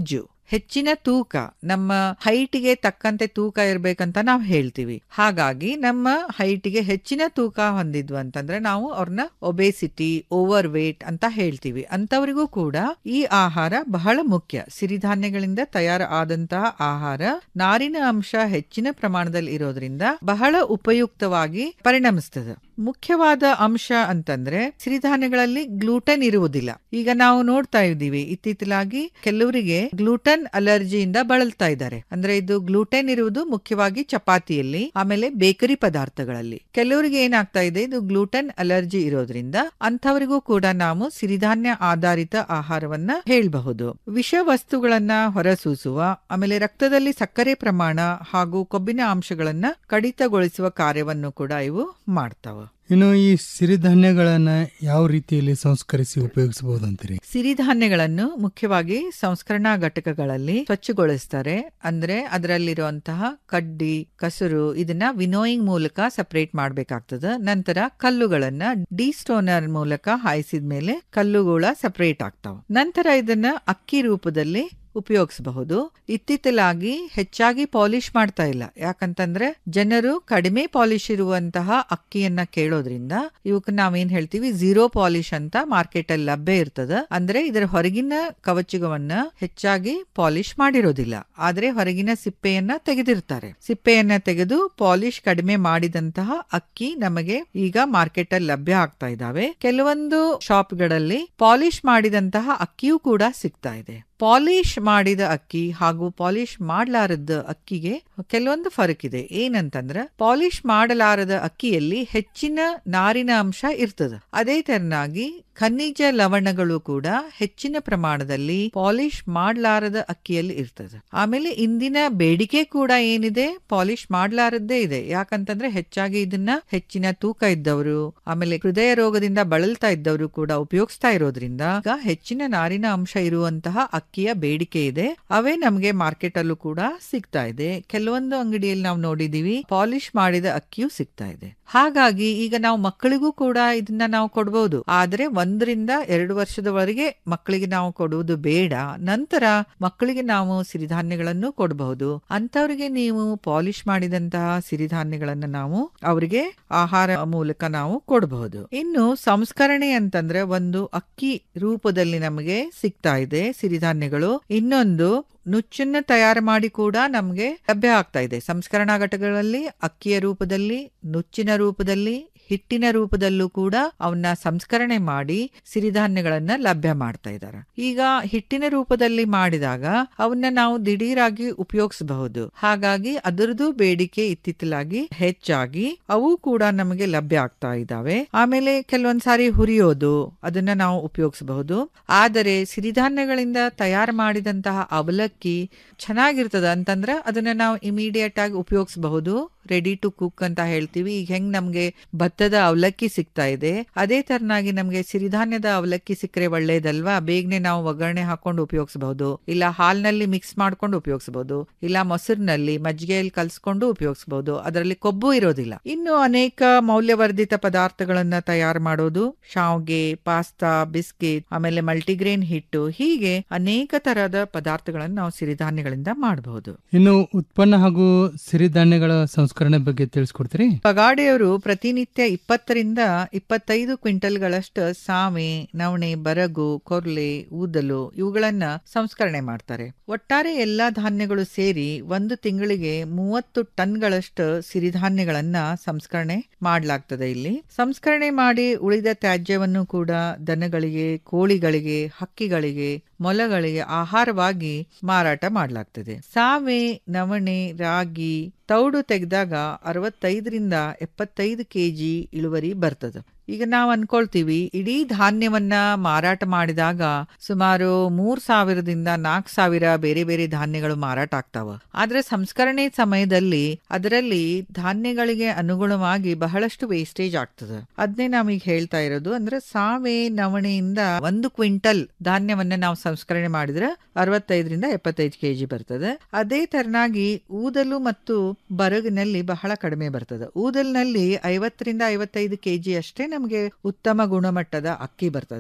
ಹೆಚ್ಚಿನ ತೂಕ ನಮ್ಮ ಹೈಟಿಗೆ ತಕ್ಕಂತೆ ತೂಕ ಇರ್ಬೇಕಂತ ನಾವು ಹೇಳ್ತೀವಿ ಹಾಗಾಗಿ ನಮ್ಮ ಹೈಟಿಗೆ ಹೆಚ್ಚಿನ ತೂಕ ಹೊಂದಿದ್ವು ಅಂತಂದ್ರೆ ನಾವು ಅವ್ರನ್ನ ಒಬೇಸಿಟಿ ಓವರ್ ವೇಟ್ ಅಂತ ಹೇಳ್ತೀವಿ ಅಂತವರಿಗೂ ಕೂಡ ಈ ಆಹಾರ ಬಹಳ ಮುಖ್ಯ ಸಿರಿಧಾನ್ಯಗಳಿಂದ ತಯಾರ ಆದಂತಹ ಆಹಾರ ನಾರಿನ ಅಂಶ ಹೆಚ್ಚಿನ ಪ್ರಮಾಣದಲ್ಲಿ ಇರೋದ್ರಿಂದ ಬಹಳ ಉಪಯುಕ್ತವಾಗಿ ಪರಿಣಮಿಸ್ತದೆ ಮುಖ್ಯವಾದ ಅಂಶ ಅಂತಂದ್ರೆ ಸಿರಿಧಾನ್ಯಗಳಲ್ಲಿ ಗ್ಲೂಟನ್ ಇರುವುದಿಲ್ಲ ಈಗ ನಾವು ನೋಡ್ತಾ ಇದ್ದೀವಿ ಇತ್ತೀಚಲಾಗಿ ಕೆಲವರಿಗೆ ಗ್ಲೂಟನ್ ಅಲರ್ಜಿಯಿಂದ ಬಳಲ್ತಾ ಇದ್ದಾರೆ ಅಂದ್ರೆ ಇದು ಗ್ಲೂಟೆನ್ ಇರುವುದು ಮುಖ್ಯವಾಗಿ ಚಪಾತಿಯಲ್ಲಿ ಆಮೇಲೆ ಬೇಕರಿ ಪದಾರ್ಥಗಳಲ್ಲಿ ಕೆಲವರಿಗೆ ಏನಾಗ್ತಾ ಇದೆ ಇದು ಗ್ಲೂಟನ್ ಅಲರ್ಜಿ ಇರೋದ್ರಿಂದ ಅಂಥವರಿಗೂ ಕೂಡ ನಾವು ಸಿರಿಧಾನ್ಯ ಆಧಾರಿತ ಆಹಾರವನ್ನ ಹೇಳಬಹುದು ವಿಷ ವಸ್ತುಗಳನ್ನ ಹೊರಸೂಸುವ ಆಮೇಲೆ ರಕ್ತದಲ್ಲಿ ಸಕ್ಕರೆ ಪ್ರಮಾಣ ಹಾಗೂ ಕೊಬ್ಬಿನ ಅಂಶಗಳನ್ನ ಕಡಿತಗೊಳಿಸುವ ಕಾರ್ಯವನ್ನು ಕೂಡ ಇವು ಮಾಡ್ತಾವ ಇನ್ನು ಈ ಸಿರಿಧಾನ್ಯಗಳನ್ನ ಯಾವ ರೀತಿಯಲ್ಲಿ ಸಂಸ್ಕರಿಸಿ ಉಪಯೋಗಿಸಬಹುದು ಅಂತೀರಿ ಸಿರಿಧಾನ್ಯಗಳನ್ನು ಮುಖ್ಯವಾಗಿ ಸಂಸ್ಕರಣಾ ಘಟಕಗಳಲ್ಲಿ ಸ್ವಚ್ಛಗೊಳಿಸ್ತಾರೆ ಅಂದ್ರೆ ಅದರಲ್ಲಿರುವಂತಹ ಕಡ್ಡಿ ಕಸರು ಇದನ್ನ ವಿನೋಯಿಂಗ್ ಮೂಲಕ ಸಪರೇಟ್ ಮಾಡಬೇಕಾಗ್ತದೆ ನಂತರ ಕಲ್ಲುಗಳನ್ನ ಡಿಸ್ಟೋನರ್ ಮೂಲಕ ಹಾಯಿಸಿದ ಮೇಲೆ ಕಲ್ಲುಗಳ ಸಪರೇಟ್ ಆಗ್ತಾವ ನಂತರ ಇದನ್ನ ಅಕ್ಕಿ ರೂಪದಲ್ಲಿ ಉಪಯೋಗಿಸಬಹುದು ಇತ್ತಿತ್ತಲಾಗಿ ಹೆಚ್ಚಾಗಿ ಪಾಲಿಶ್ ಮಾಡ್ತಾ ಇಲ್ಲ ಯಾಕಂತಂದ್ರೆ ಜನರು ಕಡಿಮೆ ಪಾಲಿಶ್ ಇರುವಂತಹ ಅಕ್ಕಿಯನ್ನ ಕೇಳೋದ್ರಿಂದ ಇವಕ್ಕೆ ನಾವೇನ್ ಹೇಳ್ತೀವಿ ಝೀರೋ ಪಾಲಿಶ್ ಅಂತ ಮಾರ್ಕೆಟ್ ಅಲ್ಲಿ ಲಭ್ಯ ಇರ್ತದ ಅಂದ್ರೆ ಇದರ ಹೊರಗಿನ ಕವಚವನ್ನ ಹೆಚ್ಚಾಗಿ ಪಾಲಿಶ್ ಮಾಡಿರೋದಿಲ್ಲ ಆದ್ರೆ ಹೊರಗಿನ ಸಿಪ್ಪೆಯನ್ನ ತೆಗೆದಿರ್ತಾರೆ ಸಿಪ್ಪೆಯನ್ನ ತೆಗೆದು ಪಾಲಿಶ್ ಕಡಿಮೆ ಮಾಡಿದಂತಹ ಅಕ್ಕಿ ನಮಗೆ ಈಗ ಮಾರ್ಕೆಟ್ ಅಲ್ಲಿ ಲಭ್ಯ ಆಗ್ತಾ ಇದಾವೆ ಕೆಲವೊಂದು ಶಾಪ್ಗಳಲ್ಲಿ ಪಾಲಿಶ್ ಮಾಡಿದಂತಹ ಅಕ್ಕಿಯೂ ಕೂಡ ಸಿಗ್ತಾ ಇದೆ ಪಾಲಿಶ್ ಮಾಡಿದ ಅಕ್ಕಿ ಹಾಗೂ ಪಾಲಿಶ್ ಮಾಡಲಾರದ ಅಕ್ಕಿಗೆ ಕೆಲವೊಂದು ಫರಕ್ ಇದೆ ಏನಂತಂದ್ರ ಪಾಲಿಶ್ ಮಾಡಲಾರದ ಅಕ್ಕಿಯಲ್ಲಿ ಹೆಚ್ಚಿನ ನಾರಿನ ಅಂಶ ಇರ್ತದ ಅದೇ ತೆರನಾಗಿ ಖನಿಜ ಲವಣಗಳು ಕೂಡ ಹೆಚ್ಚಿನ ಪ್ರಮಾಣದಲ್ಲಿ ಪಾಲಿಶ್ ಮಾಡಲಾರದ ಅಕ್ಕಿಯಲ್ಲಿ ಇರ್ತದೆ ಆಮೇಲೆ ಇಂದಿನ ಬೇಡಿಕೆ ಕೂಡ ಏನಿದೆ ಪಾಲಿಶ್ ಮಾಡಲಾರದ್ದೇ ಇದೆ ಯಾಕಂತಂದ್ರೆ ಹೆಚ್ಚಾಗಿ ಇದನ್ನ ಹೆಚ್ಚಿನ ತೂಕ ಇದ್ದವರು ಆಮೇಲೆ ಹೃದಯ ರೋಗದಿಂದ ಬಳಲ್ತಾ ಇದ್ದವರು ಕೂಡ ಉಪಯೋಗಿಸ್ತಾ ಇರೋದ್ರಿಂದ ಈಗ ಹೆಚ್ಚಿನ ನಾರಿನ ಅಂಶ ಇರುವಂತಹ ಅಕ್ಕಿಯ ಬೇಡಿಕೆ ಇದೆ ಅವೇ ನಮಗೆ ಮಾರ್ಕೆಟ್ ಅಲ್ಲೂ ಕೂಡ ಸಿಗ್ತಾ ಇದೆ ಕೆಲವೊಂದು ಅಂಗಡಿಯಲ್ಲಿ ನಾವು ನೋಡಿದೀವಿ ಪಾಲಿಶ್ ಮಾಡಿದ ಅಕ್ಕಿಯೂ ಸಿಗ್ತಾ ಇದೆ ಹಾಗಾಗಿ ಈಗ ನಾವು ಮಕ್ಕಳಿಗೂ ಕೂಡ ಇದನ್ನ ನಾವು ಕೊಡಬಹುದು ಆದ್ರೆ ಒಂದರಿಂದ ಎರಡು ವರ್ಷದವರೆಗೆ ಮಕ್ಕಳಿಗೆ ನಾವು ಕೊಡುವುದು ಬೇಡ ನಂತರ ಮಕ್ಕಳಿಗೆ ನಾವು ಸಿರಿಧಾನ್ಯಗಳನ್ನು ಕೊಡಬಹುದು ಅಂತವರಿಗೆ ನೀವು ಪಾಲಿಶ್ ಮಾಡಿದಂತಹ ಸಿರಿಧಾನ್ಯಗಳನ್ನ ನಾವು ಅವರಿಗೆ ಆಹಾರ ಮೂಲಕ ನಾವು ಕೊಡಬಹುದು ಇನ್ನು ಸಂಸ್ಕರಣೆ ಅಂತಂದ್ರೆ ಒಂದು ಅಕ್ಕಿ ರೂಪದಲ್ಲಿ ನಮಗೆ ಸಿಗ್ತಾ ಇದೆ ಸಿರಿಧಾನ್ಯಗಳು ಇನ್ನೊಂದು ನುಚ್ಚನ್ನ ತಯಾರು ಮಾಡಿ ಕೂಡ ನಮಗೆ ಲಭ್ಯ ಆಗ್ತಾ ಇದೆ ಸಂಸ್ಕರಣಾ ಘಟಕಗಳಲ್ಲಿ ಅಕ್ಕಿಯ ರೂಪದಲ್ಲಿ ನುಚ್ಚಿನ ರೂಪದಲ್ಲಿ ಹಿಟ್ಟಿನ ರೂಪದಲ್ಲೂ ಕೂಡ ಅವನ್ನ ಸಂಸ್ಕರಣೆ ಮಾಡಿ ಸಿರಿಧಾನ್ಯಗಳನ್ನ ಲಭ್ಯ ಮಾಡ್ತಾ ಇದ್ದಾರೆ ಈಗ ಹಿಟ್ಟಿನ ರೂಪದಲ್ಲಿ ಮಾಡಿದಾಗ ಅವನ್ನ ನಾವು ದಿಢೀರಾಗಿ ಉಪಯೋಗಿಸಬಹುದು ಹಾಗಾಗಿ ಅದರದ್ದು ಬೇಡಿಕೆ ಇತ್ತಿತ್ತಲಾಗಿ ಹೆಚ್ಚಾಗಿ ಅವು ಕೂಡ ನಮಗೆ ಲಭ್ಯ ಆಗ್ತಾ ಇದ್ದಾವೆ ಆಮೇಲೆ ಕೆಲವೊಂದ್ ಸಾರಿ ಹುರಿಯೋದು ಅದನ್ನ ನಾವು ಉಪಯೋಗಿಸಬಹುದು ಆದರೆ ಸಿರಿಧಾನ್ಯಗಳಿಂದ ತಯಾರು ಮಾಡಿದಂತಹ ಅವಲಕ್ಕಿ ಚೆನ್ನಾಗಿರ್ತದ ಅಂತಂದ್ರೆ ಅದನ್ನ ನಾವು ಇಮಿಡಿಯೇಟ್ ಆಗಿ ಉಪಯೋಗಿಸಬಹುದು ರೆಡಿ ಟು ಕುಕ್ ಅಂತ ಹೇಳ್ತೀವಿ ಈಗ ಹೆಂಗ್ ನಮ್ಗೆ ಭತ್ತದ ಅವಲಕ್ಕಿ ಸಿಗ್ತಾ ಇದೆ ಅದೇ ತರನಾಗಿ ನಮ್ಗೆ ಸಿರಿಧಾನ್ಯದ ಅವಲಕ್ಕಿ ಸಿಕ್ಕರೆ ಒಳ್ಳೇದಲ್ವಾ ಬೇಗನೆ ನಾವು ಒಗ್ಗರಣೆ ಹಾಕೊಂಡು ಉಪಯೋಗಿಸಬಹುದು ಇಲ್ಲ ಹಾಲ್ನಲ್ಲಿ ಮಿಕ್ಸ್ ಮಾಡ್ಕೊಂಡು ಉಪಯೋಗಿಸಬಹುದು ಇಲ್ಲ ಮೊಸರಿನಲ್ಲಿ ಮಜ್ಜಿಗೆಯಲ್ಲಿ ಕಲ್ಸ್ಕೊಂಡು ಉಪಯೋಗಿಸಬಹುದು ಅದರಲ್ಲಿ ಕೊಬ್ಬು ಇರೋದಿಲ್ಲ ಇನ್ನು ಅನೇಕ ಮೌಲ್ಯವರ್ಧಿತ ಪದಾರ್ಥಗಳನ್ನ ತಯಾರು ಮಾಡೋದು ಶಾವ್ಗೆ ಪಾಸ್ತಾ ಬಿಸ್ಕೆಟ್ ಆಮೇಲೆ ಮಲ್ಟಿಗ್ರೇನ್ ಹಿಟ್ಟು ಹೀಗೆ ಅನೇಕ ತರಹದ ಪದಾರ್ಥಗಳನ್ನು ನಾವು ಸಿರಿಧಾನ್ಯಗಳಿಂದ ಮಾಡಬಹುದು ಇನ್ನು ಉತ್ಪನ್ನ ಹಾಗೂ ಸಿರಿಧಾನ್ಯಗಳ ಸಂಸ್ಕರಣೆ ಬಗ್ಗೆ ತಿಳಿಸ್ಕೊಡ್ತೀರಿ ಪಗಾಡಿಯವರು ಪ್ರತಿನಿತ್ಯ ಇಪ್ಪತ್ತರಿಂದ ಇಪ್ಪತ್ತೈದು ಕ್ವಿಂಟಲ್ಗಳಷ್ಟು ಸಾಮೆ ನವಣೆ ಬರಗು ಕೊರ್ಲೆ ಊದಲು ಇವುಗಳನ್ನ ಸಂಸ್ಕರಣೆ ಮಾಡ್ತಾರೆ ಒಟ್ಟಾರೆ ಎಲ್ಲಾ ಧಾನ್ಯಗಳು ಸೇರಿ ಒಂದು ತಿಂಗಳಿಗೆ ಮೂವತ್ತು ಟನ್ಗಳಷ್ಟು ಸಿರಿಧಾನ್ಯಗಳನ್ನ ಸಂಸ್ಕರಣೆ ಮಾಡಲಾಗ್ತದೆ ಇಲ್ಲಿ ಸಂಸ್ಕರಣೆ ಮಾಡಿ ಉಳಿದ ತ್ಯಾಜ್ಯವನ್ನು ಕೂಡ ದನಗಳಿಗೆ ಕೋಳಿಗಳಿಗೆ ಹಕ್ಕಿಗಳಿಗೆ ಮೊಲಗಳಿಗೆ ಆಹಾರವಾಗಿ ಮಾರಾಟ ಮಾಡಲಾಗ್ತದೆ ಸಾವೆ ನವಣೆ ರಾಗಿ ತೌಡು ತೆಗೆದಾಗ ಅರವತ್ತೈದರಿಂದ ಎಪ್ಪತ್ತೈದು ಕೆಜಿ ಇಳುವರಿ ಬರ್ತದೆ ಈಗ ನಾವು ಅನ್ಕೊಳ್ತೀವಿ ಇಡೀ ಧಾನ್ಯವನ್ನ ಮಾರಾಟ ಮಾಡಿದಾಗ ಸುಮಾರು ಮೂರ್ ಸಾವಿರದಿಂದ ನಾಲ್ಕು ಸಾವಿರ ಬೇರೆ ಬೇರೆ ಧಾನ್ಯಗಳು ಮಾರಾಟ ಆಗ್ತಾವ ಆದ್ರೆ ಸಂಸ್ಕರಣೆ ಸಮಯದಲ್ಲಿ ಅದರಲ್ಲಿ ಧಾನ್ಯಗಳಿಗೆ ಅನುಗುಣವಾಗಿ ಬಹಳಷ್ಟು ವೇಸ್ಟೇಜ್ ಆಗ್ತದೆ ಅದನ್ನೇ ನಾವೀಗ ಹೇಳ್ತಾ ಇರೋದು ಅಂದ್ರೆ ಸಾವೆ ನವಣೆಯಿಂದ ಒಂದು ಕ್ವಿಂಟಲ್ ಧಾನ್ಯವನ್ನ ನಾವು ಸಂಸ್ಕರಣೆ ಮಾಡಿದ್ರೆ ಅರವತ್ತೈದರಿಂದ ಎಪ್ಪತ್ತೈದು ಕೆಜಿ ಬರ್ತದೆ ಅದೇ ತರನಾಗಿ ಊದಲು ಮತ್ತು ಬರಗಿನಲ್ಲಿ ಬಹಳ ಕಡಿಮೆ ಬರ್ತದೆ ಊದಲ್ನಲ್ಲಿ ಐವತ್ತರಿಂದ ಐವತ್ತೈದು ಕೆಜಿ ಅಷ್ಟೇ ನಮಗೆ ಉತ್ತಮ ಗುಣಮಟ್ಟದ ಅಕ್ಕಿ ಬರ್ತದ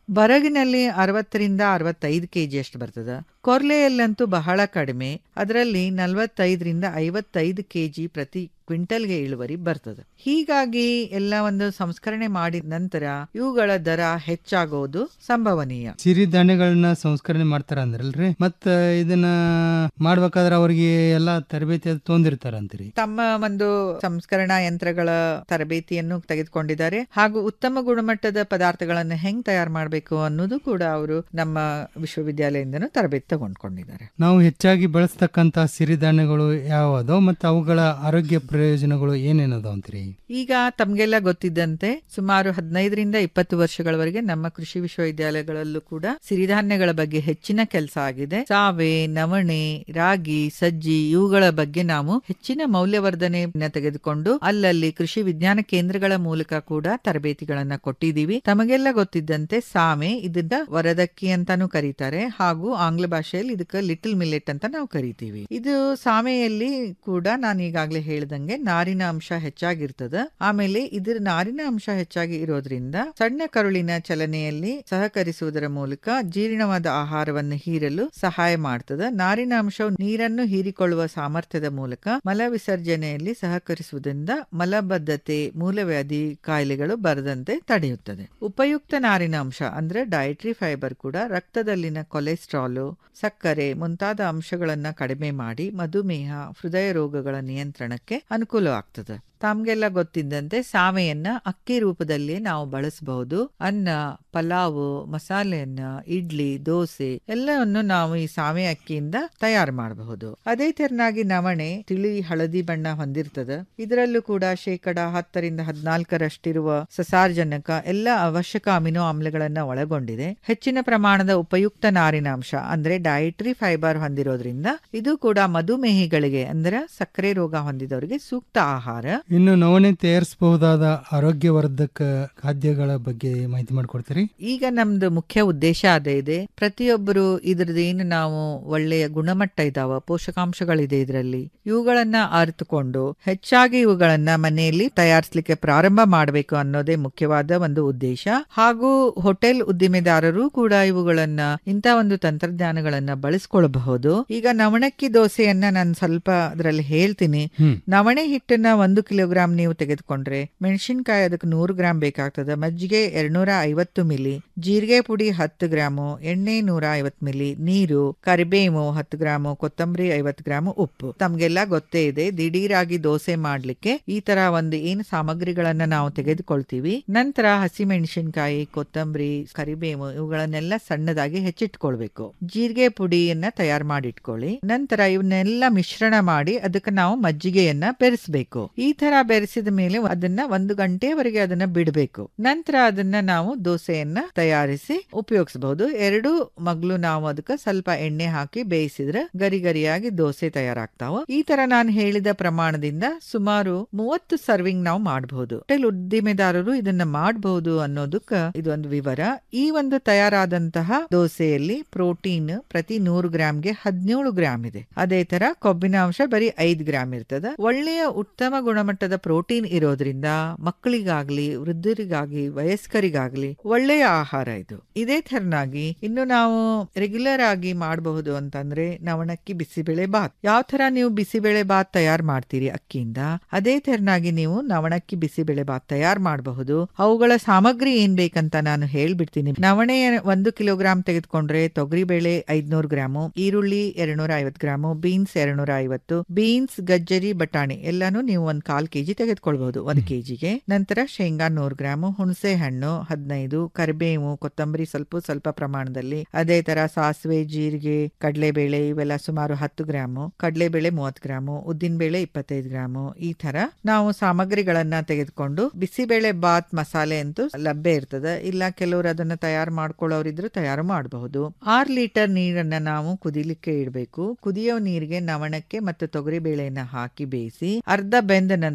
ಬರಗಿನಲ್ಲಿ ಅರವತ್ತರಿಂದ ಅರವತ್ತೈದು ಕೆಜಿ ಅಷ್ಟು ಬರ್ತದೆ ಕೊರ್ಲೆಯಲ್ಲಂತೂ ಬಹಳ ಕಡಿಮೆ ಅದರಲ್ಲಿ ನಲವತ್ತೈದರಿಂದ ಐವತ್ತೈದು ಕೆಜಿ ಪ್ರತಿ ಕ್ವಿಂಟಲ್ಗೆ ಇಳುವರಿ ಬರ್ತದೆ ಹೀಗಾಗಿ ಎಲ್ಲ ಒಂದು ಸಂಸ್ಕರಣೆ ಮಾಡಿದ ನಂತರ ಇವುಗಳ ದರ ಹೆಚ್ಚಾಗೋದು ಸಂಭವನೀಯ ಸಿರಿಧಾನ್ಯಗಳನ್ನ ಸಂಸ್ಕರಣೆ ಮಾಡ್ತಾರ ಅಂದ್ರಲ್ರಿ ಮತ್ತ ಇದನ್ನ ಮಾಡ್ಬೇಕಾದ್ರೆ ಅವ್ರಿಗೆ ಎಲ್ಲಾ ತರಬೇತಿ ಅದು ತೊಂದಿರ್ತಾರ ಅಂತೀರಿ ತಮ್ಮ ಒಂದು ಸಂಸ್ಕರಣಾ ಯಂತ್ರಗಳ ತರಬೇತಿಯನ್ನು ತೆಗೆದುಕೊಂಡಿದ್ದಾರೆ ಹಾಗೂ ಉತ್ತಮ ಗುಣಮಟ್ಟದ ಪದಾರ್ಥಗಳನ್ನು ಹೆಂಗ್ ತಯಾರು ಮಾಡಬೇಕು ಅನ್ನೋದು ಕೂಡ ಅವರು ನಮ್ಮ ವಿಶ್ವವಿದ್ಯಾಲಯದಿಂದನೂ ತರಬೇತಿ ತಗೊಂಡ್ಕೊಂಡಿದ್ದಾರೆ ನಾವು ಹೆಚ್ಚಾಗಿ ಬಳಸ್ತಕ್ಕಂತ ಸಿರಿಧಾನ್ಯಗಳು ಯಾವ ಅದಾವ ಮತ್ತು ಅವುಗಳ ಆರೋಗ್ಯ ಪ್ರಯೋಜನಗಳು ಏನೇನದಾವ ಅಂತೀರಿ ಈಗ ತಮ್ಗೆಲ್ಲ ಗೊತ್ತಿದ್ದಂತೆ ಸುಮಾರು ಹದಿನೈದರಿಂದ ಇಪ್ಪತ್ತು ವರ್ಷಗಳವರೆಗೆ ನಮ್ಮ ಕೃಷಿ ವಿಶ್ವವಿದ್ಯಾಲಯಗಳಲ್ಲೂ ಕೂಡ ಸಿರಿಧಾನ್ಯಗಳ ಬಗ್ಗೆ ಹೆಚ್ಚಿನ ಕೆಲಸ ಆಗಿದೆ ಸಾವೆ ನವಣೆ ರಾಗಿ ಸಜ್ಜಿ ಇವುಗಳ ಬಗ್ಗೆ ನಾವು ಹೆಚ್ಚಿನ ಮೌಲ್ಯವರ್ಧನೆಯನ್ನ ತೆಗೆದುಕೊಂಡು ಅಲ್ಲಲ್ಲಿ ಕೃಷಿ ವಿಜ್ಞಾನ ಕೇಂದ್ರಗಳ ಮೂಲಕ ಕೂಡ ತರಬೇತಿಗಳನ್ನ ಕೊಟ್ಟಿದ್ದೀವಿ ತಮಗೆಲ್ಲ ಗೊತ್ತಿದ್ದಂತೆ ಸಾಮೆ ಇದನ್ನ ವರದಕ್ಕಿ ಅಂತಾನು ಕರೀತಾರೆ ಹಾಗೂ ಆಂಗ್ಲ ಭಾಷೆಯಲ್ಲಿ ಇದಕ್ಕೆ ಲಿಟಲ್ ಮಿಲೆಟ್ ಅಂತ ನಾವು ಕರಿತೀವಿ ಇದು ಸಾಮೆಯಲ್ಲಿ ಕೂಡ ನಾನು ಈಗಾಗಲೇ ಹೇಳ್ದಂಗೆ ನಾರಿನ ಅಂಶ ಹೆಚ್ಚಾಗಿರ್ತದ ಆಮೇಲೆ ಇದ್ರ ನಾರಿನ ಅಂಶ ಹೆಚ್ಚಾಗಿ ಇರೋದ್ರಿಂದ ಸಣ್ಣ ಕರುಳಿನ ಚಲನೆಯಲ್ಲಿ ಸಹಕರಿಸುವುದರ ಮೂಲಕ ಜೀರ್ಣವಾದ ಆಹಾರವನ್ನು ಹೀರಲು ಸಹಾಯ ಮಾಡ್ತದ ನಾರಿನ ಅಂಶವು ನೀರನ್ನು ಹೀರಿಕೊಳ್ಳುವ ಸಾಮರ್ಥ್ಯದ ಮೂಲಕ ಮಲ ವಿಸರ್ಜನೆಯಲ್ಲಿ ಸಹಕರಿಸುವುದರಿಂದ ಮಲಬದ್ಧತೆ ಮೂಲವ್ಯಾಧಿ ಕಾಯಿಲೆಗಳು ಬರದಂತೆ ತಡೆಯುತ್ತದೆ ಉಪಯುಕ್ತ ನಾರಿನ ಅಂಶ ಅಂದ್ರೆ ಡಯಟ್ರಿ ಫೈಬರ್ ಕೂಡ ರಕ್ತದಲ್ಲಿನ ಕೊಲೆಸ್ಟ್ರಾಲು ಸಕ್ಕರೆ ಮುಂತಾದ ಅಂಶಗಳನ್ನ ಕಡಿಮೆ ಮಾಡಿ ಮಧುಮೇಹ ಹೃದಯ ರೋಗಗಳ ನಿಯಂತ್ರಣಕ್ಕೆ ಅನುಕೂಲವಾಗ್ತದೆ ತಮ್ಗೆಲ್ಲ ಗೊತ್ತಿದ್ದಂತೆ ಸಾಮೆಯನ್ನ ಅಕ್ಕಿ ರೂಪದಲ್ಲಿ ನಾವು ಬಳಸಬಹುದು ಅನ್ನ ಪಲಾವು ಮಸಾಲೆಯನ್ನ ಇಡ್ಲಿ ದೋಸೆ ಎಲ್ಲವನ್ನು ನಾವು ಈ ಸಾಮೆ ಅಕ್ಕಿಯಿಂದ ತಯಾರು ಮಾಡಬಹುದು ಅದೇ ತೆರನಾಗಿ ನವಣೆ ತಿಳಿ ಹಳದಿ ಬಣ್ಣ ಹೊಂದಿರ್ತದೆ ಇದರಲ್ಲೂ ಕೂಡ ಶೇಕಡ ಹತ್ತರಿಂದ ಹದಿನಾಲ್ಕರಷ್ಟಿರುವ ಸಸಾರ್ಜನಕ ಎಲ್ಲ ಅವಶ್ಯಕ ಅಮಿನೋ ಆಮ್ಲಗಳನ್ನ ಒಳಗೊಂಡಿದೆ ಹೆಚ್ಚಿನ ಪ್ರಮಾಣದ ಉಪಯುಕ್ತ ನಾರಿನಾಂಶ ಅಂದ್ರೆ ಡಯಟ್ರಿ ಫೈಬರ್ ಹೊಂದಿರೋದ್ರಿಂದ ಇದು ಕೂಡ ಮಧುಮೇಹಿಗಳಿಗೆ ಅಂದ್ರೆ ಸಕ್ಕರೆ ರೋಗ ಹೊಂದಿದವರಿಗೆ ಸೂಕ್ತ ಆಹಾರ ಇನ್ನು ನವಣೆ ತಯಾರಿಸಬಹುದಾದ ಆರೋಗ್ಯವರ್ಧಕ ಖಾದ್ಯಗಳ ಬಗ್ಗೆ ಮಾಹಿತಿ ಮಾಡಿಕೊಡ್ತೀರಿ ಈಗ ನಮ್ದು ಮುಖ್ಯ ಉದ್ದೇಶ ಅದೇ ಇದೆ ಪ್ರತಿಯೊಬ್ಬರು ಇದ್ರದ್ದು ಏನು ನಾವು ಒಳ್ಳೆಯ ಗುಣಮಟ್ಟ ಇದಾವ ಪೋಷಕಾಂಶಗಳಿದೆ ಇದರಲ್ಲಿ ಇವುಗಳನ್ನ ಅರಿತುಕೊಂಡು ಹೆಚ್ಚಾಗಿ ಇವುಗಳನ್ನ ಮನೆಯಲ್ಲಿ ತಯಾರಿಸಲಿಕ್ಕೆ ಪ್ರಾರಂಭ ಮಾಡಬೇಕು ಅನ್ನೋದೇ ಮುಖ್ಯವಾದ ಒಂದು ಉದ್ದೇಶ ಹಾಗೂ ಹೋಟೆಲ್ ಉದ್ದಿಮೆದಾರರು ಕೂಡ ಇವುಗಳನ್ನ ಇಂಥ ಒಂದು ತಂತ್ರಜ್ಞಾನಗಳನ್ನ ಬಳಸ್ಕೊಳ್ಬಹುದು ಈಗ ನವಣಕ್ಕಿ ದೋಸೆಯನ್ನ ನಾನು ಸ್ವಲ್ಪ ಅದರಲ್ಲಿ ಹೇಳ್ತೀನಿ ನವಣೆ ಹಿಟ್ಟನ್ನ ಒಂದು ಕಿಲೋಗ್ರಾಂ ನೀವು ತೆಗೆದುಕೊಂಡ್ರೆ ಮೆಣಸಿನಕಾಯಿ ಅದಕ್ಕೆ ನೂರು ಗ್ರಾಂ ಬೇಕಾಗ್ತದೆ ಮಜ್ಜಿಗೆ ಎರಡ್ನೂರ ಐವತ್ತು ಮಿಲಿ ಜೀರಿಗೆ ಪುಡಿ ಹತ್ತು ಗ್ರಾಮು ಎಣ್ಣೆ ನೂರ ಐವತ್ತು ಮಿಲಿ ನೀರು ಕರಿಬೇವು ಹತ್ತು ಗ್ರಾಮು ಕೊತ್ತಂಬರಿ ಐವತ್ತು ಗ್ರಾಮು ಉಪ್ಪು ತಮ್ಗೆಲ್ಲ ಗೊತ್ತೇ ಇದೆ ದಿಢೀರಾಗಿ ದೋಸೆ ಮಾಡ್ಲಿಕ್ಕೆ ಈ ತರ ಒಂದು ಏನು ಸಾಮಗ್ರಿಗಳನ್ನ ನಾವು ತೆಗೆದುಕೊಳ್ತೀವಿ ನಂತರ ಹಸಿ ಮೆಣಸಿನಕಾಯಿ ಕೊತ್ತಂಬರಿ ಕರಿಬೇವು ಇವುಗಳನ್ನೆಲ್ಲ ಸಣ್ಣದಾಗಿ ಹೆಚ್ಚಿಟ್ಕೊಳ್ಬೇಕು ಜೀರಿಗೆ ಪುಡಿಯನ್ನ ತಯಾರು ಮಾಡಿ ಇಟ್ಕೊಳ್ಳಿ ನಂತರ ಇವನ್ನೆಲ್ಲ ಮಿಶ್ರಣ ಮಾಡಿ ಅದಕ್ಕೆ ನಾವು ಮಜ್ಜಿಗೆಯನ್ನ ಬೆರೆಸಬೇಕು ಈ ತರ ಬೆರೆಸಿದ ಮೇಲೆ ಅದನ್ನ ಒಂದು ಗಂಟೆವರೆಗೆ ಅದನ್ನ ಬಿಡಬೇಕು ನಂತರ ಅದನ್ನ ನಾವು ದೋಸೆಯನ್ನ ತಯಾರಿಸಿ ಉಪಯೋಗಿಸಬಹುದು ಎರಡು ಮಗ್ಲು ನಾವು ಅದಕ್ಕೆ ಸ್ವಲ್ಪ ಎಣ್ಣೆ ಹಾಕಿ ಬೇಯಿಸಿದ್ರೆ ಗರಿ ಗರಿಯಾಗಿ ದೋಸೆ ತಯಾರಾಗ್ತಾವ ಈ ತರ ನಾನು ಹೇಳಿದ ಪ್ರಮಾಣದಿಂದ ಸುಮಾರು ಮೂವತ್ತು ಸರ್ವಿಂಗ್ ನಾವು ಮಾಡಬಹುದು ಹೋಟೆಲ್ ಉದ್ದಿಮೆದಾರರು ಇದನ್ನ ಮಾಡಬಹುದು ಅನ್ನೋದಕ್ಕ ಇದೊಂದು ವಿವರ ಈ ಒಂದು ತಯಾರಾದಂತಹ ದೋಸೆಯಲ್ಲಿ ಪ್ರೋಟೀನ್ ಪ್ರತಿ ನೂರು ಗ್ರಾಂಗೆ ಹದಿನೇಳು ಗ್ರಾಂ ಇದೆ ಅದೇ ತರ ಕೊಬ್ಬಿನ ಅಂಶ ಬರೀ ಐದು ಗ್ರಾಂ ಇರ್ತದ ಒಳ್ಳೆಯ ಉತ್ತಮ ಗುಣಮಟ್ಟದ ಪ್ರೋಟೀನ್ ಇರೋದ್ರಿಂದ ಮಕ್ಕಳಿಗಾಗ್ಲಿ ವೃದ್ಧರಿಗಾಗ್ಲಿ ವಯಸ್ಕರಿಗಾಗ್ಲಿ ಒಳ್ಳೆಯ ಆಹಾರ ಇದು ಇದೇ ತರನಾಗಿ ಇನ್ನು ನಾವು ರೆಗ್ಯುಲರ್ ಆಗಿ ಮಾಡಬಹುದು ಅಂತಂದ್ರೆ ನವಣಕ್ಕಿ ಬಿಸಿಬೇಳೆ ಬಾತ್ ಯಾವ ತರ ನೀವು ಬಿಸಿಬೇಳೆ ಬಾತ್ ತಯಾರು ಮಾಡ್ತೀರಿ ಅಕ್ಕಿಯಿಂದ ಅದೇ ತೆರನಾಗಿ ನೀವು ನವಣಕ್ಕಿ ಬಿಸಿಬೇಳೆ ಬಾತ್ ತಯಾರು ಮಾಡಬಹುದು ಅವುಗಳ ಸಾಮಗ್ರಿ ಏನ್ ಬೇಕಂತ ನಾನು ಹೇಳ್ಬಿಡ್ತೀನಿ ನವಣೆ ಒಂದು ಕಿಲೋಗ್ರಾಂ ತೆಗೆದುಕೊಂಡ್ರೆ ತೊಗರಿ ಬೇಳೆ ಐದ್ನೂರು ಗ್ರಾಮು ಈರುಳ್ಳಿ ಎರಡ್ನೂರ ಐವತ್ತು ಗ್ರಾಮು ಬೀನ್ಸ್ ಎರಡ್ನೂರ ಐವತ್ತು ಬೀನ್ಸ್ ಗಜ್ಜರಿ ಬಟಾಣಿ ಎಲ್ಲಾನು ನೀವು ಒಂದ್ ಕಾಲ್ ಕೆಜಿ ತೆಗೆದುಕೊಳ್ಬಹುದು ಒಂದ್ ಕೆಜಿಗೆ ನಂತರ ಶೇಂಗಾ ನೂರು ಗ್ರಾಮು ಹುಣಸೆ ಹಣ್ಣು ಹದಿನೈದು ಕರಿಬೇವು ಕೊತ್ತಂಬರಿ ಸ್ವಲ್ಪ ಸ್ವಲ್ಪ ಪ್ರಮಾಣದಲ್ಲಿ ಅದೇ ತರ ಸಾಸಿವೆ ಜೀರಿಗೆ ಕಡಲೆಬೇಳೆ ಇವೆಲ್ಲ ಸುಮಾರು ಹತ್ತು ಗ್ರಾಮು ಕಡಲೆಬೇಳೆ ಮೂವತ್ತು ಗ್ರಾಮು ಉದ್ದಿನ ಬೇಳೆ ಇಪ್ಪತ್ತೈದು ಗ್ರಾಮು ಈ ತರ ನಾವು ಸಾಮಗ್ರಿಗಳನ್ನ ತೆಗೆದುಕೊಂಡು ಬಿಸಿಬೇಳೆ ಬಾತ್ ಮಸಾಲೆ ಅಂತೂ ಲಭ್ಯ ಇರ್ತದೆ ಇಲ್ಲ ಕೆಲವರು ಅದನ್ನ ತಯಾರು ಮಾಡ್ಕೊಳ್ಳೋರಿದ್ರು ತಯಾರು ಮಾಡಬಹುದು ಆರ್ ಲೀಟರ್ ನೀರನ್ನ ನಾವು ಕುದಿಲಿಕ್ಕೆ ಇಡಬೇಕು ಕುದಿಯೋ ನೀರಿಗೆ ನವಣಕ್ಕೆ ಮತ್ತು ತೊಗರಿ ಬೇಳೆಯನ್ನ ಹಾಕಿ ಬೇಯಿಸಿ ಅರ್ಧ ಬೆಂದ ನಂತರ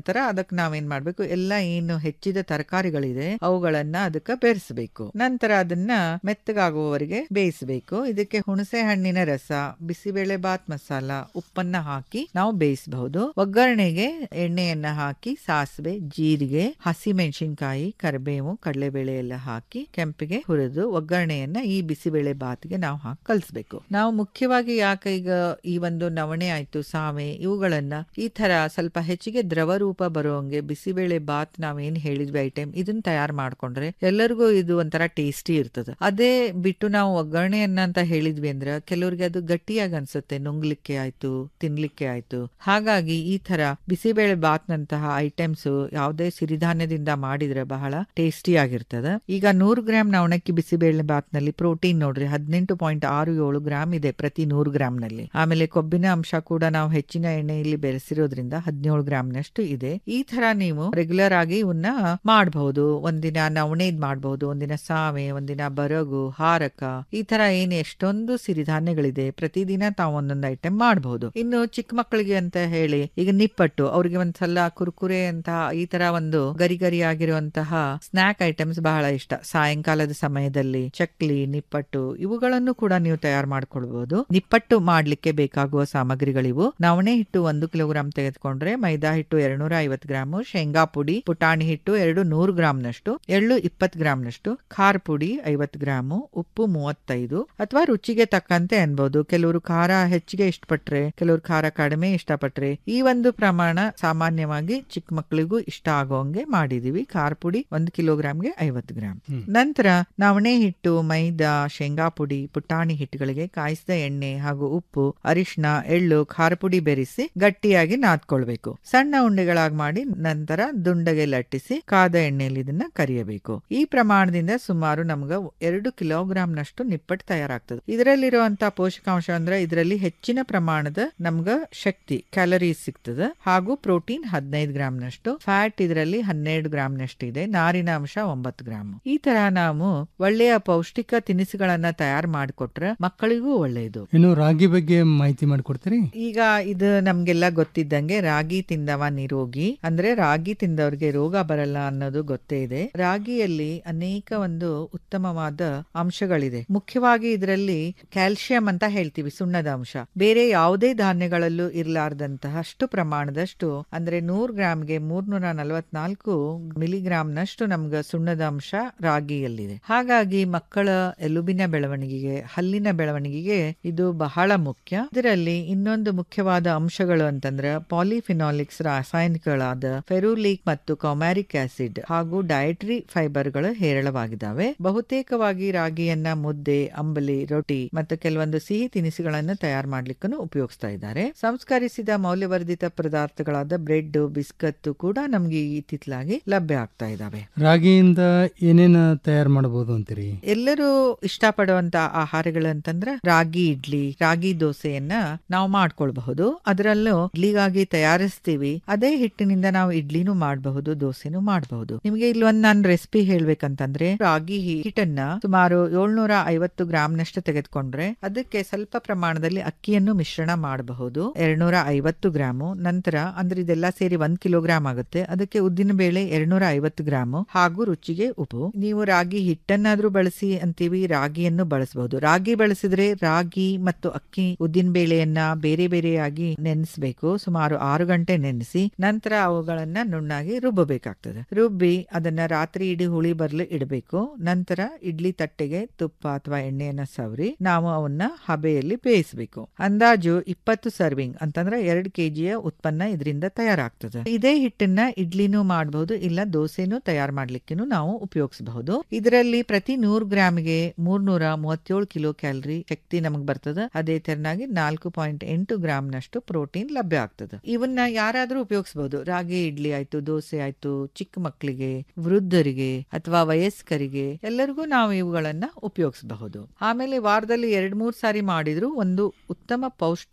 ನಂತರ ಅದಕ್ಕೆ ನಾವೇನ್ ಮಾಡ್ಬೇಕು ಎಲ್ಲ ಏನು ಹೆಚ್ಚಿದ ತರಕಾರಿಗಳಿದೆ ಅವುಗಳನ್ನ ಅದಕ್ಕೆ ಬೆರೆಸಬೇಕು ನಂತರ ಅದನ್ನ ಮೆತ್ತಗಾಗುವವರೆಗೆ ಬೇಯಿಸಬೇಕು ಇದಕ್ಕೆ ಹುಣಸೆ ಹಣ್ಣಿನ ರಸ ಬಿಸಿಬೇಳೆ ಬಾತ್ ಮಸಾಲ ಉಪ್ಪನ್ನ ಹಾಕಿ ನಾವು ಬೇಯಿಸಬಹುದು ಒಗ್ಗರಣೆಗೆ ಎಣ್ಣೆಯನ್ನ ಹಾಕಿ ಸಾಸಿವೆ ಜೀರಿಗೆ ಹಸಿ ಮೆಣಸಿನಕಾಯಿ ಕರಿಬೇವು ಕಡಲೆಬೇಳೆ ಎಲ್ಲ ಹಾಕಿ ಕೆಂಪಿಗೆ ಹುರಿದು ಒಗ್ಗರಣೆಯನ್ನ ಈ ಬಿಸಿಬೇಳೆ ಬಾತ್ಗೆ ನಾವು ಹಾಕಿ ಕಲಿಸ್ಬೇಕು ನಾವು ಮುಖ್ಯವಾಗಿ ಯಾಕೆ ಈಗ ಈ ಒಂದು ನವಣೆ ಆಯ್ತು ಸಾವೆ ಇವುಗಳನ್ನ ಈ ತರ ಸ್ವಲ್ಪ ಹೆಚ್ಚಿಗೆ ದ್ರವ ರೂಪ ಬರುವಂಗೆ ಬಿಸಿಬೇಳೆ ಬಾತ್ ನಾವೇನ್ ಹೇಳಿದ್ವಿ ಐಟಮ್ ಇದನ್ನ ತಯಾರು ಮಾಡ್ಕೊಂಡ್ರೆ ಎಲ್ಲರಿಗೂ ಇದು ಒಂಥರ ಟೇಸ್ಟಿ ಇರ್ತದೆ ಅದೇ ಬಿಟ್ಟು ನಾವು ಒಗ್ಗರಣೆಯನ್ನ ಅಂತ ಹೇಳಿದ್ವಿ ಅಂದ್ರೆ ಕೆಲವ್ರಿಗೆ ಅದು ಗಟ್ಟಿಯಾಗಿ ಅನ್ಸುತ್ತೆ ನುಂಗ್ಲಿಕ್ಕೆ ಆಯ್ತು ತಿನ್ಲಿಕ್ಕೆ ಆಯ್ತು ಹಾಗಾಗಿ ಈ ತರ ಬಿಸಿಬೇಳೆ ಬಾತ್ ನಂತಹ ಐಟಮ್ಸ್ ಯಾವುದೇ ಸಿರಿಧಾನ್ಯದಿಂದ ಮಾಡಿದ್ರೆ ಬಹಳ ಟೇಸ್ಟಿ ಆಗಿರ್ತದೆ ಈಗ ನೂರು ಗ್ರಾಮ್ ನವಣಕ್ಕಿ ಬಿಸಿಬೇಳೆ ಬಾತ್ ನಲ್ಲಿ ಪ್ರೋಟೀನ್ ನೋಡ್ರಿ ಹದಿನೆಂಟು ಪಾಯಿಂಟ್ ಆರು ಏಳು ಗ್ರಾಮ್ ಇದೆ ಪ್ರತಿ ನೂರು ಗ್ರಾಮ್ ನಲ್ಲಿ ಆಮೇಲೆ ಕೊಬ್ಬಿನ ಅಂಶ ಕೂಡ ನಾವು ಹೆಚ್ಚಿನ ಎಣ್ಣೆಯಲ್ಲಿ ಬೆರೆಸಿರೋದ್ರಿಂದ ಹದಿನೇಳು ಗ್ರಾಮ್ ನಷ್ಟು ಇದೆ ಈ ತರ ನೀವು ರೆಗ್ಯುಲರ್ ಆಗಿ ಇವನ್ನ ಮಾಡಬಹುದು ಒಂದಿನ ನವಣೆದ್ ಮಾಡಬಹುದು ಒಂದಿನ ಸಾವೆ ಒಂದಿನ ಬರಗು ಹಾರಕ ಈ ತರ ಏನ್ ಎಷ್ಟೊಂದು ಸಿರಿಧಾನ್ಯಗಳಿದೆ ಪ್ರತಿದಿನ ತಾವು ಒಂದೊಂದು ಐಟಮ್ ಮಾಡಬಹುದು ಇನ್ನು ಚಿಕ್ಕ ಮಕ್ಕಳಿಗೆ ಅಂತ ಹೇಳಿ ಈಗ ನಿಪ್ಪಟ್ಟು ಅವ್ರಿಗೆ ಒಂದ್ಸಲ ಕುರ್ಕುರೆ ಅಂತ ಈ ತರ ಒಂದು ಗರಿ ಗರಿ ಆಗಿರುವಂತಹ ಸ್ನಾಕ್ ಐಟಮ್ಸ್ ಬಹಳ ಇಷ್ಟ ಸಾಯಂಕಾಲದ ಸಮಯದಲ್ಲಿ ಚಕ್ಲಿ ನಿಪ್ಪಟ್ಟು ಇವುಗಳನ್ನು ಕೂಡ ನೀವು ತಯಾರು ಮಾಡ್ಕೊಳ್ಬಹುದು ನಿಪ್ಪಟ್ಟು ಮಾಡ್ಲಿಕ್ಕೆ ಬೇಕಾಗುವ ಸಾಮಗ್ರಿಗಳಿವು ನವಣೆ ಹಿಟ್ಟು ಒಂದು ಕಿಲೋಗ್ರಾಂ ತೆಗೆದುಕೊಂಡ್ರೆ ಮೈದಾ ಹಿಟ್ಟು ಎರಡ್ನೂರ ಐವತ್ತು ಗ್ರಾಮು ಶೇಂಗಾ ಪುಡಿ ಪುಟಾಣಿ ಹಿಟ್ಟು ಎರಡು ನೂರು ಗ್ರಾಂನಷ್ಟು ಎಳ್ಳು ಇಪ್ಪತ್ತು ಗ್ರಾಂನಷ್ಟು ಖಾರ ಪುಡಿ ಐವತ್ತು ಗ್ರಾಮು ಉಪ್ಪು ಮೂವತ್ತೈದು ಅಥವಾ ರುಚಿಗೆ ತಕ್ಕಂತೆ ಅನ್ಬಹುದು ಕೆಲವರು ಖಾರ ಹೆಚ್ಚಿಗೆ ಇಷ್ಟಪಟ್ರೆ ಕೆಲವರು ಖಾರ ಕಡಿಮೆ ಇಷ್ಟಪಟ್ರೆ ಈ ಒಂದು ಪ್ರಮಾಣ ಸಾಮಾನ್ಯವಾಗಿ ಚಿಕ್ಕ ಮಕ್ಕಳಿಗೂ ಇಷ್ಟ ಆಗೋಂಗೆ ಮಾಡಿದೀವಿ ಖಾರ ಪುಡಿ ಒಂದು ಕಿಲೋಗ್ರಾಂಗೆ ಐವತ್ತು ಗ್ರಾಂ ನಂತರ ನವಣೆ ಹಿಟ್ಟು ಮೈದಾ ಶೇಂಗಾ ಪುಡಿ ಪುಟಾಣಿ ಹಿಟ್ಟುಗಳಿಗೆ ಕಾಯಿಸಿದ ಎಣ್ಣೆ ಹಾಗೂ ಉಪ್ಪು ಅರಿಶಿನ ಎಳ್ಳು ಖಾರ ಪುಡಿ ಬೆರೆಸಿ ಗಟ್ಟಿಯಾಗಿ ನಾದ್ಕೊಳ್ಬೇಕು ಸಣ್ಣ ಉಂಡೆಗಳಾಗಿ ಮಾಡಿ ನಂತರ ದುಂಡಗೆ ಲಟ್ಟಿಸಿ ಕಾದ ಎಣ್ಣೆಯಲ್ಲಿ ಇದನ್ನ ಕರಿಯಬೇಕು ಈ ಪ್ರಮಾಣದಿಂದ ಸುಮಾರು ನಮ್ಗ ಎರಡು ಕಿಲೋಗ್ರಾಂ ನಷ್ಟು ನಿಪ್ಪಟ್ಟು ತಯಾರಾಗ್ತದೆ ಇದರಲ್ಲಿರುವಂತಹ ಪೋಷಕಾಂಶ ಅಂದ್ರೆ ಇದರಲ್ಲಿ ಹೆಚ್ಚಿನ ಪ್ರಮಾಣದ ನಮ್ಗ ಶಕ್ತಿ ಕ್ಯಾಲರೀಸ್ ಸಿಗ್ತದೆ ಹಾಗೂ ಪ್ರೋಟೀನ್ ಹದಿನೈದು ಗ್ರಾಂ ನಷ್ಟು ಫ್ಯಾಟ್ ಇದರಲ್ಲಿ ಹನ್ನೆರಡು ಗ್ರಾಂ ನಷ್ಟು ಇದೆ ನಾರಿನ ಅಂಶ ಒಂಬತ್ತು ಗ್ರಾಮ್ ಈ ತರ ನಾವು ಒಳ್ಳೆಯ ಪೌಷ್ಟಿಕ ತಿನಿಸುಗಳನ್ನ ತಯಾರು ಮಾಡಿಕೊಟ್ರೆ ಮಕ್ಕಳಿಗೂ ಒಳ್ಳೆಯದು ಇನ್ನು ರಾಗಿ ಬಗ್ಗೆ ಮಾಹಿತಿ ಮಾಡಿಕೊಡ್ತೀರಿ ಈಗ ಇದು ನಮ್ಗೆಲ್ಲ ಗೊತ್ತಿದ್ದಂಗೆ ರಾಗಿ ತಿಂದವ ನಿರೋಗಿ ಅಂದ್ರೆ ರಾಗಿ ತಿಂದವ್ರಿಗೆ ರೋಗ ಬರಲ್ಲ ಅನ್ನೋದು ಗೊತ್ತೇ ಇದೆ ರಾಗಿಯಲ್ಲಿ ಅನೇಕ ಒಂದು ಉತ್ತಮವಾದ ಅಂಶಗಳಿದೆ ಮುಖ್ಯವಾಗಿ ಇದರಲ್ಲಿ ಕ್ಯಾಲ್ಸಿಯಂ ಅಂತ ಹೇಳ್ತೀವಿ ಸುಣ್ಣದ ಅಂಶ ಬೇರೆ ಯಾವುದೇ ಧಾನ್ಯಗಳಲ್ಲೂ ಇರಲಾರ್ದಂತಹ ಅಷ್ಟು ಪ್ರಮಾಣದಷ್ಟು ಅಂದ್ರೆ ನೂರ್ ಗ್ರಾಮ್ಗೆ ಮೂರ್ನೂರ ನಲವತ್ನಾಲ್ಕು ಮಿಲಿಗ್ರಾಂನಷ್ಟು ನಮ್ಗೆ ಸುಣ್ಣದ ಅಂಶ ರಾಗಿಯಲ್ಲಿದೆ ಹಾಗಾಗಿ ಮಕ್ಕಳ ಎಲುಬಿನ ಬೆಳವಣಿಗೆಗೆ ಹಲ್ಲಿನ ಬೆಳವಣಿಗೆಗೆ ಇದು ಬಹಳ ಮುಖ್ಯ ಇದರಲ್ಲಿ ಇನ್ನೊಂದು ಮುಖ್ಯವಾದ ಅಂಶಗಳು ಅಂತಂದ್ರೆ ಪಾಲಿಫಿನಾಲಿಕ್ಸ್ ರಾಸಾಯನಿಕಗಳಾದ ಫೆರುಲಿಕ್ ಮತ್ತು ಕೌಮ್ಯಾರಿಕ್ ಆಸಿಡ್ ಹಾಗೂ ಡಯಟರಿ ಫೈಬರ್ಗಳು ಹೇರಳವಾಗಿದ್ದಾವೆ ಬಹುತೇಕವಾಗಿ ರಾಗಿಯನ್ನ ಮುದ್ದೆ ಅಂಬಲಿ ರೊಟ್ಟಿ ಮತ್ತು ಕೆಲವೊಂದು ಸಿಹಿ ತಿನಿಸುಗಳನ್ನು ತಯಾರು ಮಾಡ್ಲಿಕ್ಕೂ ಉಪಯೋಗಿಸ್ತಾ ಇದ್ದಾರೆ ಸಂಸ್ಕರಿಸಿದ ಮೌಲ್ಯವರ್ಧಿತ ಪದಾರ್ಥಗಳಾದ ಬ್ರೆಡ್ ಬಿಸ್ಕತ್ ಕೂಡ ನಮ್ಗೆ ಇತ್ತಿತ್ತಲಾಗಿ ಲಭ್ಯ ಆಗ್ತಾ ಇದಾವೆ ರಾಗಿಯಿಂದ ಏನೇನ ತಯಾರು ಮಾಡಬಹುದು ಅಂತೀರಿ ಎಲ್ಲರೂ ಇಷ್ಟಪಡುವಂತ ಆಹಾರಗಳಂತಂದ್ರ ರಾಗಿ ಇಡ್ಲಿ ರಾಗಿ ದೋಸೆಯನ್ನ ನಾವು ಮಾಡ್ಕೊಳ್ಬಹುದು ಅದರಲ್ಲೂ ಇಡ್ಲಿಗಾಗಿ ತಯಾರಿಸ್ತೀವಿ ಅದೇ ಹಿಟ್ಟಿನಿಂದ ನಾವು ಇಡ್ಲಿನೂ ಮಾಡಬಹುದು ದೋಸೆನೂ ಮಾಡಬಹುದು ನಿಮ್ಗೆ ಇಲ್ಲಿ ಒಂದ್ ನಾನು ರೆಸಿಪಿ ಹೇಳ್ಬೇಕಂತಂದ್ರೆ ರಾಗಿ ಹಿಟ್ಟನ್ನ ಸುಮಾರು ಏಳ್ನೂರ ಐವತ್ತು ಗ್ರಾಂನಷ್ಟು ತೆಗೆದುಕೊಂಡ್ರೆ ಅದಕ್ಕೆ ಸ್ವಲ್ಪ ಪ್ರಮಾಣದಲ್ಲಿ ಅಕ್ಕಿಯನ್ನು ಮಿಶ್ರಣ ಮಾಡಬಹುದು ಎರಡ್ನೂರ ಐವತ್ತು ಗ್ರಾಮು ನಂತರ ಅಂದ್ರೆ ಇದೆಲ್ಲ ಸೇರಿ ಒಂದ್ ಕಿಲೋಗ್ರಾಮ್ ಆಗುತ್ತೆ ಅದಕ್ಕೆ ಉದ್ದಿನ ಬೇಳೆ ಎರಡ್ನೂರ ಐವತ್ತು ಗ್ರಾಮು ಹಾಗೂ ರುಚಿಗೆ ಉಪ್ಪು ನೀವು ರಾಗಿ ಹಿಟ್ಟನ್ನಾದ್ರೂ ಬಳಸಿ ಅಂತೀವಿ ರಾಗಿಯನ್ನು ಬಳಸಬಹುದು ರಾಗಿ ಬಳಸಿದ್ರೆ ರಾಗಿ ಮತ್ತು ಅಕ್ಕಿ ಉದ್ದಿನ ಬೇಳೆಯನ್ನ ಬೇರೆ ಬೇರೆಯಾಗಿ ನೆನೆಸಬೇಕು ಸುಮಾರು ಆರು ಗಂಟೆ ನೆನೆಸಿ ನಂತರ ಅವುಗಳನ್ನ ನುಣ್ಣಾಗಿ ರುಬ್ಬಬೇಕಾಗ್ತದೆ ರುಬ್ಬಿ ಅದನ್ನ ರಾತ್ರಿ ಇಡೀ ಹುಳಿ ಬರ್ಲು ಇಡಬೇಕು ನಂತರ ಇಡ್ಲಿ ತಟ್ಟೆಗೆ ತುಪ್ಪ ಅಥವಾ ಎಣ್ಣೆಯನ್ನ ಸವರಿ ನಾವು ಅವನ್ನ ಹಬೆಯಲ್ಲಿ ಬೇಯಿಸಬೇಕು ಅಂದಾಜು ಇಪ್ಪತ್ತು ಸರ್ವಿಂಗ್ ಅಂತಂದ್ರೆ ಎರಡು ಕೆಜಿಯ ಉತ್ಪನ್ನ ಇದರಿಂದ ತಯಾರಾಗ್ತದೆ ಇದೇ ಹಿಟ್ಟನ್ನ ಇಡ್ಲಿನೂ ಮಾಡಬಹುದು ಇಲ್ಲ ದೋಸೆನೂ ತಯಾರು ಮಾಡ್ಲಿಕ್ಕೂ ನಾವು ಉಪಯೋಗಿಸಬಹುದು ಇದರಲ್ಲಿ ಪ್ರತಿ ನೂರು ಗ್ರಾಮ್ಗೆ ಮೂರ್ನೂರ ಮೂವತ್ತೇಳು ಕಿಲೋ ಕ್ಯಾಲರಿ ಶಕ್ತಿ ನಮಗ್ ಬರ್ತದೆ ಅದೇ ತೆರನಾಗಿ ನಾಲ್ಕು ಪಾಯಿಂಟ್ ಎಂಟು ಗ್ರಾಮ್ ನಷ್ಟು ಪ್ರೋಟೀನ್ ಲಭ್ಯ ಆಗ್ತದೆ ಇವನ್ನ ಯಾರಾದ್ರೂ ಉಪಯೋಗಿಸಬಹುದು ರಾಗಿ ಇಡ್ಲಿ ಆಯ್ತು ದೋಸೆ ಆಯ್ತು ಚಿಕ್ಕ ಮಕ್ಕಳಿಗೆ ವೃದ್ಧರಿಗೆ ಅಥವಾ ವಯಸ್ಕರಿಗೆ ಎಲ್ಲರಿಗೂ ನಾವು ಇವುಗಳನ್ನ ಉಪಯೋಗಿಸಬಹುದು ಆಮೇಲೆ ವಾರದಲ್ಲಿ ಎರಡ್ ಮೂರ್ ಸಾರಿ ಮಾಡಿದ್ರು ಒಂದು ಉತ್ತಮ ಪೌಷ್ಟಿಕ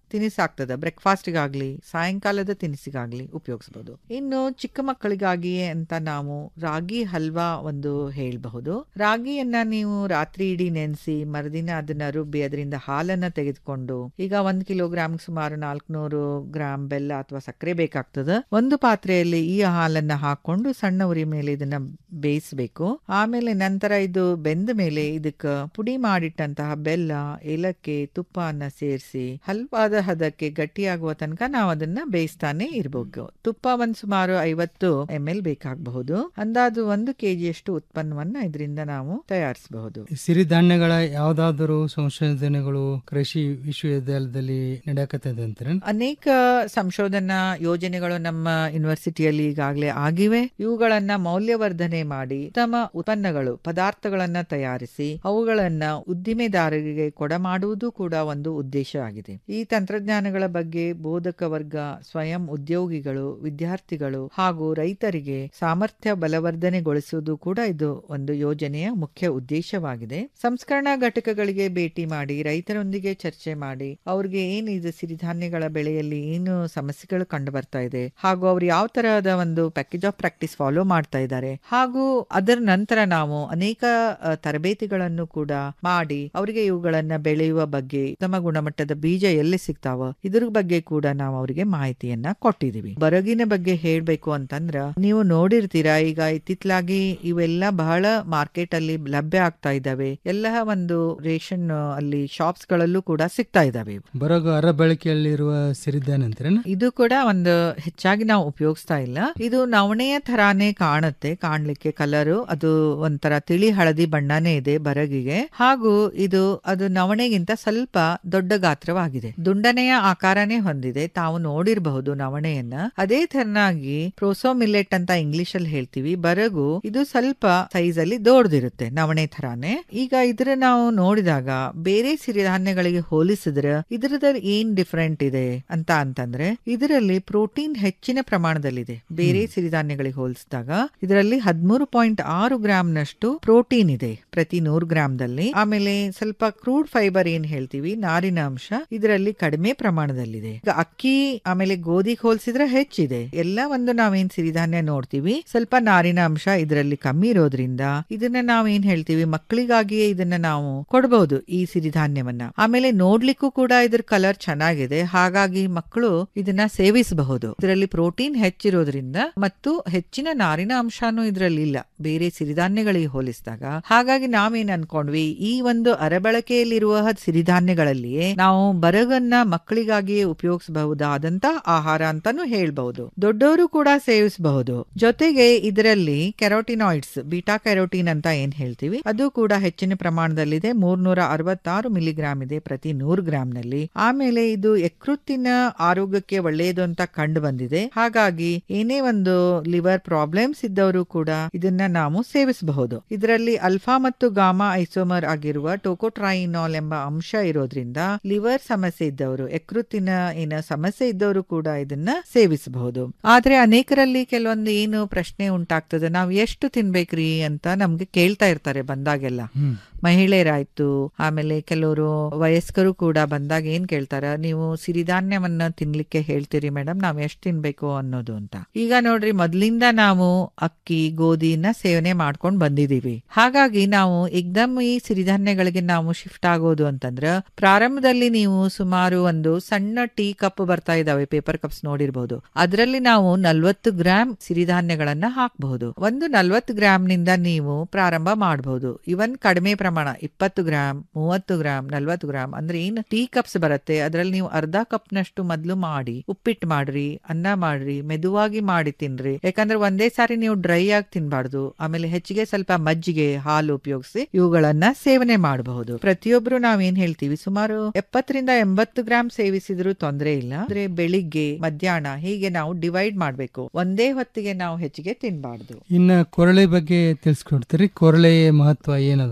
ತಿನಿಸಾಗ್ತದೆ ಬ್ರೇಕ್ಫಾಸ್ಟ್ಗಾಗ್ಲಿ ಸಾಯಂಕಾಲದ ತಿನಿಸಿಗಾಗ್ಲಿ ಉಪಯೋಗಿಸಬಹುದು ಇನ್ನು ಚಿಕ್ಕ ಮಕ್ಕಳಿಗಾಗಿಯೇ ಅಂತ ನಾವು ರಾಗಿ ಹಲ್ವಾ ಒಂದು ಹೇಳಬಹುದು ರಾಗಿಯನ್ನ ನೀವು ರಾತ್ರಿ ಇಡೀ ನೆನೆಸಿ ಮರುದಿನ ಅದನ್ನ ರುಬ್ಬಿ ಅದರಿಂದ ಹಾಲನ್ನ ತೆಗೆದುಕೊಂಡು ಈಗ ಒಂದ್ ಕಿಲೋಗ್ರಾಮ್ ಸುಮಾರು ನಾಲ್ಕುನೂರು ಗ್ರಾಮ್ ಬೆಲ್ಲ ಅಥವಾ ಸಕ್ಕರೆ ಬೇಕಾಗ್ತದೆ ಒಂದು ಪಾತ್ರೆಯಲ್ಲಿ ಈ ಹಾಲನ್ನ ಹಾಕೊಂಡು ಸಣ್ಣ ಉರಿ ಮೇಲೆ ಇದನ್ನ ಬೇಯಿಸಬೇಕು ಆಮೇಲೆ ನಂತರ ಇದು ಬೆಂದ ಮೇಲೆ ಇದಕ್ಕ ಪುಡಿ ಮಾಡಿಟ್ಟಂತಹ ಬೆಲ್ಲ ಏಲಕ್ಕಿ ತುಪ್ಪನ ಸೇರಿಸಿ ಹಲ್ವಾದ ಹದಕ್ಕೆ ಗಟ್ಟಿಯಾಗುವ ತನಕ ನಾವು ಅದನ್ನ ಬೇಯಿಸ್ತಾನೆ ಇರಬೇಕು ತುಪ್ಪ ಒಂದ್ ಸುಮಾರು ಐವತ್ತು ಎಂ ಎಲ್ ಬೇಕಾಗಬಹುದು ಅಂದಾಜು ಒಂದು ಕೆಜಿಯಷ್ಟು ಉತ್ಪನ್ನವನ್ನ ಇದರಿಂದ ನಾವು ತಯಾರಿಸಬಹುದು ಸಿರಿಧಾನ್ಯಗಳ ಯಾವ್ದಾದ್ರು ಸಂಶೋಧನೆಗಳು ಕೃಷಿ ವಿಶ್ವವಿದ್ಯಾಲಯದಲ್ಲಿ ನಡೆಯಕತ್ತದೆ ಅಂತಾರೆ ಅನೇಕ ಸಂಶೋಧನಾ ಯೋಜನೆಗಳು ನಮ್ಮ ಯೂನಿವರ್ಸಿಟಿಯಲ್ಲಿ ಈಗಾಗಲೇ ಆಗಿವೆ ಇವುಗಳನ್ನ ಮೌಲ್ಯವರ್ಧನೆ ಮಾಡಿ ಉತ್ತಮ ಉತ್ಪನ್ನಗಳು ಪದಾರ್ಥಗಳನ್ನ ತಯಾರಿಸಿ ಅವುಗಳನ್ನ ಉದ್ದಿಮೆದಾರರಿಗೆ ಕೊಡಮಾಡುವುದು ಕೂಡ ಒಂದು ಉದ್ದೇಶ ಆಗಿದೆ ಈ ತಂತ್ರಜ್ಞಾನಗಳ ಬಗ್ಗೆ ಬೋಧಕ ವರ್ಗ ಸ್ವಯಂ ಉದ್ಯೋಗಿಗಳು ವಿದ್ಯಾರ್ಥಿಗಳು ಹಾಗೂ ರೈತರಿಗೆ ಸಾಮರ್ಥ್ಯ ಬಲವರ್ಧನೆಗೊಳಿಸುವುದು ಕೂಡ ಇದು ಒಂದು ಯೋಜನೆಯ ಮುಖ್ಯ ಉದ್ದೇಶವಾಗಿದೆ ಸಂಸ್ಕರಣಾ ಘಟಕಗಳಿಗೆ ಭೇಟಿ ಮಾಡಿ ರೈತರೊಂದಿಗೆ ಚರ್ಚೆ ಮಾಡಿ ಅವ್ರಿಗೆ ಏನು ಇದು ಸಿರಿಧಾನ್ಯಗಳ ಬೆಳೆಯಲ್ಲಿ ಏನು ಸಮಸ್ಯೆಗಳು ಕಂಡು ಬರ್ತಾ ಇದೆ ಹಾಗೂ ಅವ್ರು ಯಾವ ತರಹದ ಒಂದು ಪ್ಯಾಕೇಜ್ ಆಫ್ ಪ್ರಾಕ್ಟೀಸ್ ಫಾಲೋ ಮಾಡ್ತಾ ಇದ್ದಾರೆ ಹಾಗೂ ಅದರ ನಂತರ ನಾವು ಅನೇಕ ಅ, ತರಬೇತಿಗಳನ್ನು ಕೂಡ ಮಾಡಿ ಅವರಿಗೆ ಇವುಗಳನ್ನ ಬೆಳೆಯುವ ಬಗ್ಗೆ ಉತ್ತಮ ಗುಣಮಟ್ಟದ ಬೀಜ ಎಲ್ಲಿ ಸಿಗ್ತಾವ ಇದ್ರ ಬಗ್ಗೆ ಕೂಡ ನಾವು ಅವರಿಗೆ ಮಾಹಿತಿಯನ್ನ ಕೊಟ್ಟಿದೀವಿ ಬರಗಿನ ಬಗ್ಗೆ ಹೇಳ್ಬೇಕು ಅಂತಂದ್ರ ನೀವು ನೋಡಿರ್ತೀರಾ ಈಗ ಇತ್ತಿತ್ಲಾಗಿ ಇವೆಲ್ಲ ಬಹಳ ಮಾರ್ಕೆಟ್ ಅಲ್ಲಿ ಲಭ್ಯ ಆಗ್ತಾ ಇದಾವೆ ಎಲ್ಲ ಒಂದು ರೇಷನ್ ಅಲ್ಲಿ ಶಾಪ್ಸ್ ಗಳಲ್ಲೂ ಕೂಡ ಸಿಗ್ತಾ ಇದಾವೆ ಇವು. ಬರೋಗ ಅರ ಬಳಕೆಯಲ್ಲಿರುವ ಸಿರಿಧಾನ್ಯ ಅಂತಾರೇನ ಇದು ಕೂಡ ಒಂದು ಹೆಚ್ಚಾಗಿ ನಾವು ಉಪಯೋಗಿಸ್ತಾ ಇಲ್ಲ ಇದು ನವಣೆಯ ತರಾನೇ ಕಾಣುತ್ತೆ ಕಾಣ್ಲಿಕ್ಕೆ ಕಲರು ಅದು ಒಂಥರ ತಿಳಿ ಹಳದಿ ಬಣ್ಣನೇ ಇದೆ ಬರಗಿಗೆ ಹಾಗೂ ಇದು ಅದು ನವಣೆಗಿಂತ ಸ್ವಲ್ಪ ದೊಡ್ಡ ಗಾತ್ರವಾಗಿದೆ ದುಂಡನೆಯ ಆಕಾರನೇ ಹೊಂದಿದೆ ತಾವು ನೋಡಿರಬಹುದು ನವಣೆಯನ್ನ ಅದೇ ತರನಾಗಿ ಪ್ರೋಸೋ ಮಿಲೆಟ್ ಅಂತ ಇಂಗ್ಲಿಷ್ ಅಲ್ಲಿ ಹೇಳ್ತೀವಿ ಬರಗು ಇದು ಸ್ವಲ್ಪ ಸೈಜ್ ಅಲ್ಲಿ ದೊಡ್ಡದಿರುತ್ತೆ ನವಣೆ ತರಾನೇ ಈಗ ಇದ್ರ ನಾವು ನೋಡಿದಾಗ ಬೇರೆ ಸಿರಿಧಾನ್ಯಗಳಿಗೆ ಹೋಲಿಸಿದ್ರೆ ಇದ್ರದಲ್ಲಿ ಏನ್ ಡಿಫರೆಂಟ್ ಇದೆ ಅಂತ ಅಂತಂದ್ರೆ ಇದರಲ್ಲಿ ಪ್ರೋಟೀನ್ ಹೆಚ್ಚಿನ ಪ್ರಮಾಣದಲ್ಲಿದೆ ಬೇರೆ ಸಿರಿಧಾನ್ಯಗಳಿಗೆ ಹೋಲಿಸಿದಾಗ ಇದರಲ್ಲಿ ಹದಿಮೂರು ಪಾಯಿಂಟ್ ಆರು ಗ್ರಾಮ್ ನಷ್ಟು ಪ್ರೋಟೀನ್ ಇದೆ ಪ್ರತಿ ನೂರು ಗ್ರಾಮ್ದಲ್ಲಿ ಆಮೇಲೆ ಸ್ವಲ್ಪ ಕ್ರೂಡ್ ಫೈಬರ್ ಏನ್ ಹೇಳ್ತೀವಿ ನಾರಿನ ಅಂಶ ಇದರಲ್ಲಿ ಕಡಿಮೆ ಪ್ರಮಾಣದಲ್ಲಿದೆ ಈಗ ಅಕ್ಕಿ ಆಮೇಲೆ ಗೋಧಿಗೆ ಹೋಲಿಸಿದ್ರೆ ಹೆಚ್ಚಿದೆ ಎಲ್ಲ ಒಂದು ನಾವೇನ್ ಸಿರಿಧಾನ್ಯ ನೋಡ್ತೀವಿ ಸ್ವಲ್ಪ ನಾರಿನ ಅಂಶ ಇದರಲ್ಲಿ ಕಮ್ಮಿ ಇರೋದ್ರಿಂದ ಇದನ್ನ ನಾವೇನ್ ಹೇಳ್ತೀವಿ ಮಕ್ಕಳಿಗಾಗಿಯೇ ಇದನ್ನ ನಾವು ಕೊಡಬಹುದು ಈ ಸಿರಿಧಾನ್ಯವನ್ನ ಆಮೇಲೆ ನೋಡ್ಲಿಕ್ಕೂ ಕೂಡ ಇದ್ರ ಕಲರ್ ಚೆನ್ನಾಗಿದೆ ಹಾಗಾಗಿ ಮಕ್ಕಳು ಇದನ್ನ ಸೇವಿಸಬಹುದು ಇದರಲ್ಲಿ ಪ್ರೋಟೀನ್ ಹೆಚ್ಚಿರೋದ್ರಿಂದ ಮತ್ತು ಹೆಚ್ಚಿನ ನಾರಿನ ಅಂಶನೂ ಇದರಲ್ಲಿ ಇಲ್ಲ ಬೇರೆ ಸಿರಿಧಾನ್ಯಗಳಿಗೆ ಹೋಲಿಸಿದಾಗ ಹಾಗಾಗಿ ನಾವೇನ್ ಅನ್ಕೊಂಡ್ವಿ ಈ ಒಂದು ಅರಬಳಕೆಯಲ್ಲಿರುವ ಸಿರಿಧಾನ್ಯಗಳಲ್ಲಿಯೇ ನಾವು ಬರಗನ್ನ ಮಕ್ಕಳಿಗಾಗಿಯೇ ಉಪಯೋಗಿಸಬಹುದಾದಂತ ಆಹಾರ ಅಂತಾನು ಹೇಳ್ಬಹುದು ದೊಡ್ಡವರು ಕೂಡ ಸೇವಿಸಬಹುದು ಜೊತೆಗೆ ಇದರಲ್ಲಿ ಕೆರೋಟಿನಾಯ್ಡ್ಸ್ ಬೀಟಾ ಕೆರೋಟಿನ್ ಅಂತ ಏನ್ ಹೇಳ್ತೀವಿ ಅದು ಕೂಡ ಹೆಚ್ಚಿನ ಪ್ರಮಾಣದಲ್ಲಿದೆ ಮೂರ್ನೂರ ಅರವತ್ತಾರು ಮಿಲಿಗ್ರಾಮ್ ಇದೆ ಪ್ರತಿ ನೂರು ಗ್ರಾಮ್ ನಲ್ಲಿ ಆಮೇಲೆ ಇದು ಯಕೃತ್ತಿನ ಆರೋಗ್ಯಕ್ಕೆ ಒಳ್ಳೆಯದು ಅಂತ ಕಂಡು ಬಂದಿದೆ ಹಾಗಾಗಿ ಏನೇ ಒಂದು ಲಿವರ್ ಪ್ರಾಬ್ಲಮ್ಸ್ ಇದ್ದವರು ಕೂಡ ಇದನ್ನ ನಾವು ಸೇವಿಸಬಹುದು ಇದರಲ್ಲಿ ಅಲ್ಫಾ ಮತ್ತು ಗಾಮಾ ಐಸೋಮರ್ ಆಗಿರುವ ಟೋಕೋಟ್ರೈನಾಲ್ ಎಂಬ ಅಂಶ ಇರೋದ್ರಿಂದ ಲಿವರ್ ಸಮಸ್ಯೆ ಇದ್ದವರು ಯಕೃತ್ತಿನ ಏನ ಸಮಸ್ಯೆ ಇದ್ದವರು ಕೂಡ ಇದನ್ನ ಸೇವಿಸಬಹುದು ಆದ್ರೆ ಅನೇಕರಲ್ಲಿ ಕೆಲವೊಂದು ಏನು ಪ್ರಶ್ನೆ ಉಂಟಾಗ್ತದೆ ನಾವು ಎಷ್ಟು ತಿನ್ಬೇಕ್ರಿ ಅಂತ ನಮ್ಗೆ ಕೇಳ್ತಾ ಇರ್ತಾರೆ ಬಂದಾಗೆಲ್ಲ ಮಹಿಳೆಯರಾಯ್ತು ಆಮೇಲೆ ಕೆಲವರು ವಯಸ್ಕರು ಕೂಡ ಬಂದಾಗ ಏನ್ ಕೇಳ್ತಾರ ನೀವು ಸಿರಿಧಾನ್ಯವನ್ನ ತಿನ್ಲಿಕ್ಕೆ ಹೇಳ್ತೀರಿ ಮೇಡಮ್ ನಾವ್ ಎಷ್ಟ್ ತಿನ್ಬೇಕು ಅನ್ನೋದು ಅಂತ ಈಗ ನೋಡ್ರಿ ಮೊದ್ಲಿಂದ ನಾವು ಅಕ್ಕಿ ಗೋಧಿನ ಸೇವನೆ ಮಾಡ್ಕೊಂಡ್ ಬಂದಿದೀವಿ ಹಾಗಾಗಿ ನಾವು ಏಕ್ದಮ್ ಈ ಸಿರಿಧಾನ್ಯಗಳಿಗೆ ನಾವು ಶಿಫ್ಟ್ ಆಗೋದು ಅಂತಂದ್ರ ಪ್ರಾರಂಭದಲ್ಲಿ ನೀವು ಸುಮಾರು ಒಂದು ಸಣ್ಣ ಟೀ ಕಪ್ ಬರ್ತಾ ಇದಾವೆ ಪೇಪರ್ ಕಪ್ಸ್ ನೋಡಿರ್ಬಹುದು ಅದರಲ್ಲಿ ನಾವು ನಲ್ವತ್ತು ಗ್ರಾಮ್ ಸಿರಿಧಾನ್ಯಗಳನ್ನ ಹಾಕಬಹುದು ಒಂದು ನಲ್ವತ್ತು ಗ್ರಾಮ್ ನಿಂದ ನೀವು ಪ್ರಾರಂಭ ಮಾಡಬಹುದು ಇವನ್ ಕಡಿಮೆ ಪ್ರಮಾಣ ಇಪ್ಪತ್ತು ಗ್ರಾಮ್ ಮೂವತ್ತು ಗ್ರಾಮ್ ನಲ್ವತ್ತು ಗ್ರಾಮ್ ಅಂದ್ರೆ ಏನು ಟೀ ಕಪ್ಸ್ ಬರುತ್ತೆ ಅದ್ರಲ್ಲಿ ನೀವು ಅರ್ಧ ಕಪ್ ನಷ್ಟು ಮೊದ್ಲು ಮಾಡಿ ಉಪ್ಪಿಟ್ಟು ಮಾಡ್ರಿ ಅನ್ನ ಮಾಡ್ರಿ ಮೆದುವಾಗಿ ಮಾಡಿ ತಿನ್ರಿ ಯಾಕಂದ್ರೆ ಒಂದೇ ಸಾರಿ ನೀವು ಡ್ರೈ ಆಗಿ ತಿನ್ಬಾರ್ದು ಆಮೇಲೆ ಹೆಚ್ಚಿಗೆ ಸ್ವಲ್ಪ ಮಜ್ಜಿಗೆ ಹಾಲು ಉಪಯೋಗಿಸಿ ಇವುಗಳನ್ನ ಸೇವನೆ ಮಾಡಬಹುದು ಪ್ರತಿಯೊಬ್ರು ನಾವೇನ್ ಹೇಳ್ತೀವಿ ಸುಮಾರು ಎಪ್ಪತ್ತರಿಂದ ಎಂಬತ್ತು ಗ್ರಾಮ್ ಸೇವಿಸಿದ್ರು ತೊಂದರೆ ಇಲ್ಲ ಅಂದ್ರೆ ಬೆಳಿಗ್ಗೆ ಮಧ್ಯಾಹ್ನ ಹೀಗೆ ನಾವು ಡಿವೈಡ್ ಮಾಡ್ಬೇಕು ಒಂದೇ ಹೊತ್ತಿಗೆ ನಾವು ಹೆಚ್ಚಿಗೆ ತಿನ್ಬಾರ್ದು ಇನ್ನ ಕೊರಳೆ ಬಗ್ಗೆ ತಿಳಿಸ್ಕೊಡ್ತೀರಿ ಕೊರಳೆ ಮಹತ್ವ ಏನದ ಅಂತೀರಿ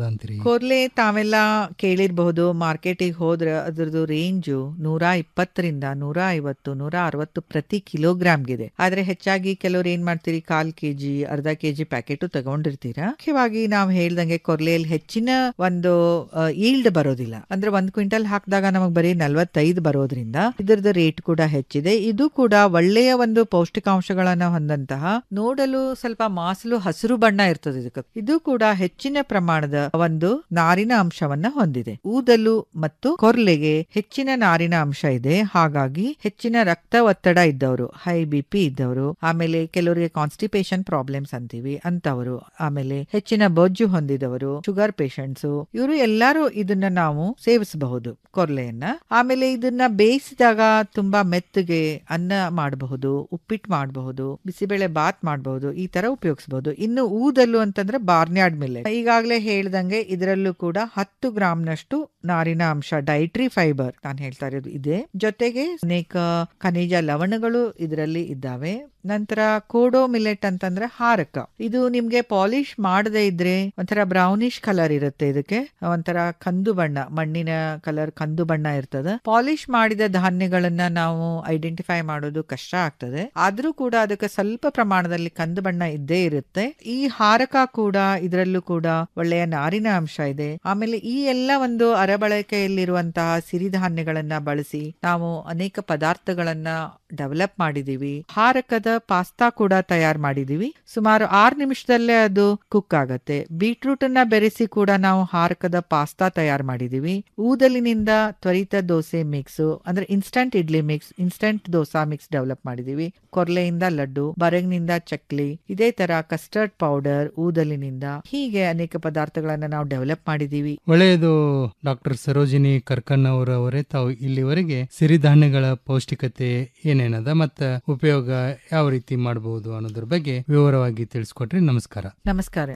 ಕೊರ್ಲೆ ತಾವೆಲ್ಲ ಕೇಳಿರಬಹುದು ಮಾರ್ಕೆಟಿಗೆ ಹೋದ್ರೆ ಅದ್ರದ್ದು ರೇಂಜು ನೂರ ಇಪ್ಪತ್ತರಿಂದ ನೂರ ಐವತ್ತು ನೂರ ಅರವತ್ತು ಪ್ರತಿ ಕಿಲೋಗ್ರಾಮ್ಗಿದೆ ಆದ್ರೆ ಹೆಚ್ಚಾಗಿ ಕೆಲವ್ರು ಏನ್ ಮಾಡ್ತೀರಿ ಕಾಲ್ ಕೆಜಿ ಅರ್ಧ ಕೆಜಿ ಪ್ಯಾಕೆಟ್ ತಗೊಂಡಿರ್ತೀರಾ ಮುಖ್ಯವಾಗಿ ನಾವು ಹೇಳ್ದಂಗೆ ಕೊರ್ಲೆಯಲ್ಲಿ ಹೆಚ್ಚಿನ ಒಂದು ಈಲ್ಡ್ ಬರೋದಿಲ್ಲ ಅಂದ್ರೆ ಒಂದ್ ಕ್ವಿಂಟಲ್ ಹಾಕಿದಾಗ ನಮಗ್ ಬರೀ ನಲ್ವತ್ತೈದು ಬರೋದ್ರಿಂದ ಇದ್ರದ್ದು ರೇಟ್ ಕೂಡ ಹೆಚ್ಚಿದೆ ಇದು ಕೂಡ ಒಳ್ಳೆಯ ಒಂದು ಪೌಷ್ಟಿಕಾಂಶಗಳನ್ನ ಹೊಂದಂತಹ ನೋಡಲು ಸ್ವಲ್ಪ ಮಾಸಲು ಹಸಿರು ಬಣ್ಣ ಇರ್ತದೆ ಇದಕ್ಕೆ ಇದು ಕೂಡ ಹೆಚ್ಚಿನ ಪ್ರಮಾಣದ ಒಂದು ನಾರಿನ ಅಂಶವನ್ನ ಹೊಂದಿದೆ ಊದಲು ಮತ್ತು ಕೊರ್ಲೆಗೆ ಹೆಚ್ಚಿನ ನಾರಿನ ಅಂಶ ಇದೆ ಹಾಗಾಗಿ ಹೆಚ್ಚಿನ ರಕ್ತ ಒತ್ತಡ ಇದ್ದವರು ಹೈ ಬಿ ಪಿ ಇದ್ದವರು ಆಮೇಲೆ ಕೆಲವರಿಗೆ ಕಾನ್ಸ್ಟಿಪೇಷನ್ ಪ್ರಾಬ್ಲಮ್ಸ್ ಅಂತೀವಿ ಅಂತವರು ಆಮೇಲೆ ಹೆಚ್ಚಿನ ಬೊಜ್ಜು ಹೊಂದಿದವರು ಶುಗರ್ ಪೇಷಂಟ್ಸ್ ಇವರು ಎಲ್ಲರೂ ಇದನ್ನ ನಾವು ಸೇವಿಸಬಹುದು ಕೊರ್ಲೆಯನ್ನ ಆಮೇಲೆ ಇದನ್ನ ಬೇಯಿಸಿದಾಗ ತುಂಬಾ ಮೆತ್ತಗೆ ಅನ್ನ ಮಾಡಬಹುದು ಉಪ್ಪಿಟ್ಟು ಮಾಡಬಹುದು ಬಿಸಿಬೇಳೆ ಬಾತ್ ಮಾಡಬಹುದು ಈ ತರ ಉಪಯೋಗಿಸಬಹುದು ಇನ್ನು ಊದಲು ಅಂತಂದ್ರೆ ಬಾರ್ನ್ಯಾರ್ಡ್ ಮಿಲ್ಲೆ ಈಗಾಗಲೇ ಹೇಳ್ದಂಗೆ ಇದರಲ್ಲೂ ಕೂಡ ಹತ್ತು ಗ್ರಾಮ್ನಷ್ಟು ನಾರಿನ ಅಂಶ ಡೈಟ್ರಿ ಫೈಬರ್ ನಾನು ಹೇಳ್ತಾ ಇರೋದು ಇದೆ ಜೊತೆಗೆ ಅನೇಕ ಖನಿಜ ಲವಣಗಳು ಇದರಲ್ಲಿ ಇದ್ದಾವೆ ನಂತರ ಕೋಡೋ ಮಿಲೆಟ್ ಅಂತಂದ್ರೆ ಹಾರಕ ಇದು ನಿಮ್ಗೆ ಪಾಲಿಶ್ ಮಾಡದೇ ಇದ್ರೆ ಒಂಥರ ಬ್ರೌನಿಶ್ ಕಲರ್ ಇರುತ್ತೆ ಇದಕ್ಕೆ ಒಂಥರ ಕಂದು ಬಣ್ಣ ಮಣ್ಣಿನ ಕಲರ್ ಕಂದು ಬಣ್ಣ ಇರ್ತದೆ ಪಾಲಿಶ್ ಮಾಡಿದ ಧಾನ್ಯಗಳನ್ನ ನಾವು ಐಡೆಂಟಿಫೈ ಮಾಡೋದು ಕಷ್ಟ ಆಗ್ತದೆ ಆದ್ರೂ ಕೂಡ ಅದಕ್ಕೆ ಸ್ವಲ್ಪ ಪ್ರಮಾಣದಲ್ಲಿ ಕಂದು ಬಣ್ಣ ಇದ್ದೇ ಇರುತ್ತೆ ಈ ಹಾರಕ ಕೂಡ ಇದರಲ್ಲೂ ಕೂಡ ಒಳ್ಳೆಯ ನಾರಿನ ಅಂಶ ಇದೆ ಆಮೇಲೆ ಈ ಎಲ್ಲ ಒಂದು ಅರಬಳಕೆಯಲ್ಲಿರುವಂತಹ ಸಿರಿಧಾನ್ಯಗಳನ್ನ ಬಳಸಿ ನಾವು ಅನೇಕ ಪದಾರ್ಥಗಳನ್ನ ಡೆವಲಪ್ ಮಾಡಿದೀವಿ ಹಾರಕದ ಪಾಸ್ತಾ ಕೂಡ ತಯಾರು ಮಾಡಿದೀವಿ ಸುಮಾರು ಆರು ನಿಮಿಷದಲ್ಲೇ ಅದು ಕುಕ್ ಆಗತ್ತೆ ಬೀಟ್ರೂಟ್ ಅನ್ನ ಬೆರೆಸಿ ಕೂಡ ನಾವು ಹಾರಕದ ಪಾಸ್ತಾ ತಯಾರು ಮಾಡಿದೀವಿ ಊದಲಿನಿಂದ ತ್ವರಿತ ದೋಸೆ ಮಿಕ್ಸ್ ಅಂದ್ರೆ instant idli mix instant dosa mix develop ಮಾಡಿದೀವಿ ಕೊರ್ಲೆಯಿಂದ ಲಡ್ಡು ಬರಗ್ನಿಂದ ಚಕ್ಲಿ ಇದೇ ತರ ಕಸ್ಟರ್ಡ್ ಪೌಡರ್ ಊದಲಿನಿಂದ ಹೀಗೆ ಅನೇಕ ಪದಾರ್ಥಗಳನ್ನ ನಾವು ಡೆವಲಪ್ ಮಾಡಿದೀವಿ ಒಳ್ಳೆಯದು ಡಾಕ್ಟರ್ ಸರೋಜಿನಿ ಕರ್ಕಣ್ಣವರವರೇ ತಾವು ಇಲ್ಲಿವರೆಗೆ ಸಿರಿಧಾನ್ಯಗಳ ಪೌಷ್ಟಿಕತೆ ಏನೇನದ ಮತ್ತ ಉಪಯೋಗ ಯಾವ ರೀತಿ ಮಾಡಬಹುದು ಅನ್ನೋದ್ರ ಬಗ್ಗೆ ವಿವರವಾಗಿ ತಿಳಿಸ್ಕೊಟ್ರಿ ನಮಸ್ಕಾರ ನಮಸ್ಕಾರ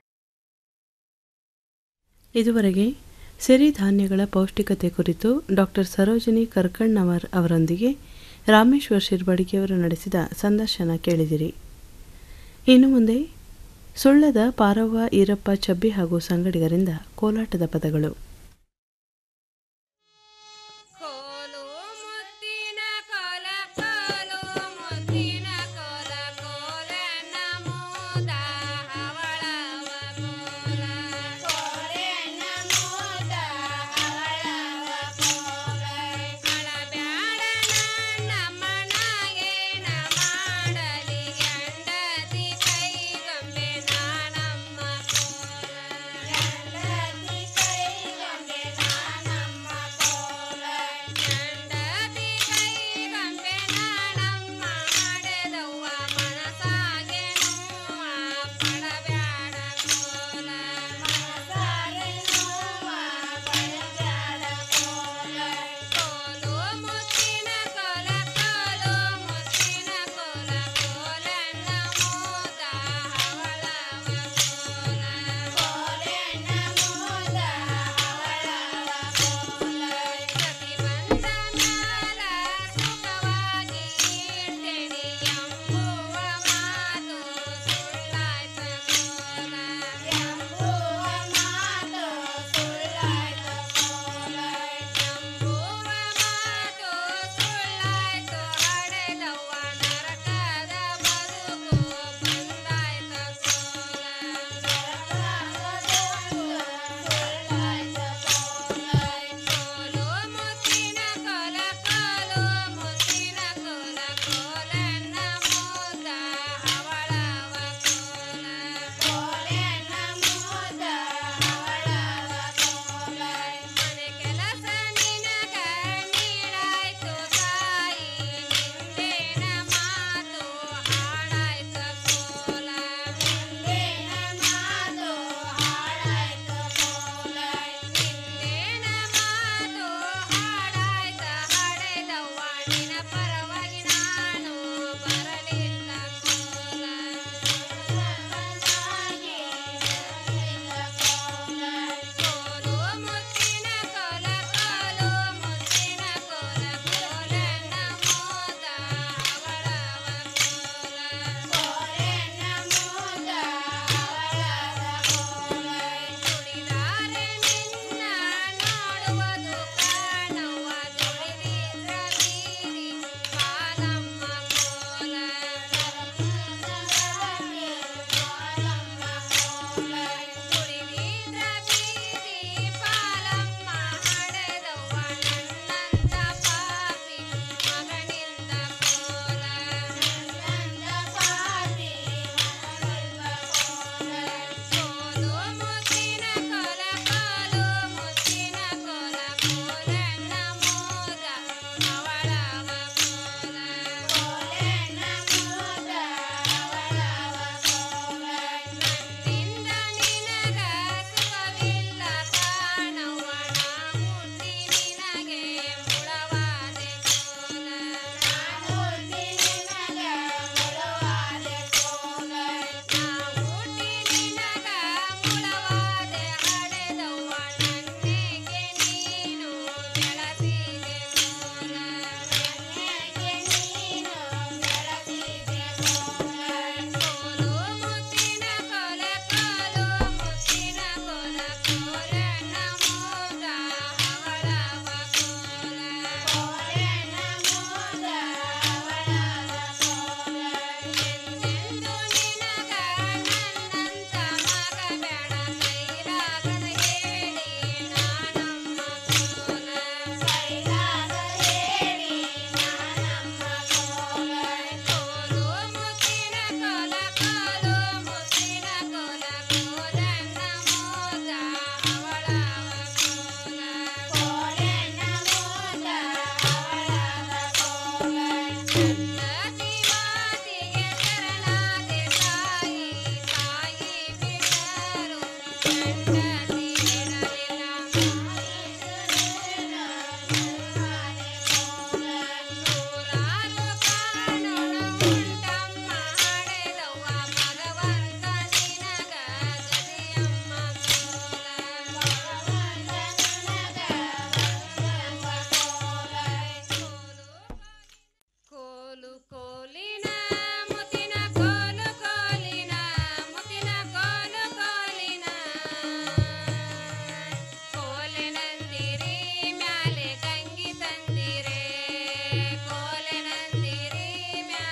ಇದುವರೆಗೆ ಸಿರಿಧಾನ್ಯಗಳ ಪೌಷ್ಟಿಕತೆ ಕುರಿತು ಡಾಕ್ಟರ್ ಸರೋಜಿನಿ ಕರ್ಕಣ್ಣವರ್ ಅವರೊಂದಿಗೆ ರಾಮೇಶ್ವರ್ ಶಿರ್ಬಡಿಗೆಯವರು ನಡೆಸಿದ ಸಂದರ್ಶನ ಕೇಳಿದಿರಿ ಇನ್ನು ಮುಂದೆ ಸುಳ್ಳದ ಪಾರವ್ವ ಈರಪ್ಪ ಚಬ್ಬಿ ಹಾಗೂ ಸಂಗಡಿಗರಿಂದ ಕೋಲಾಟದ ಪದಗಳು ಕೈ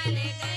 ಶಾಲೆಗಳ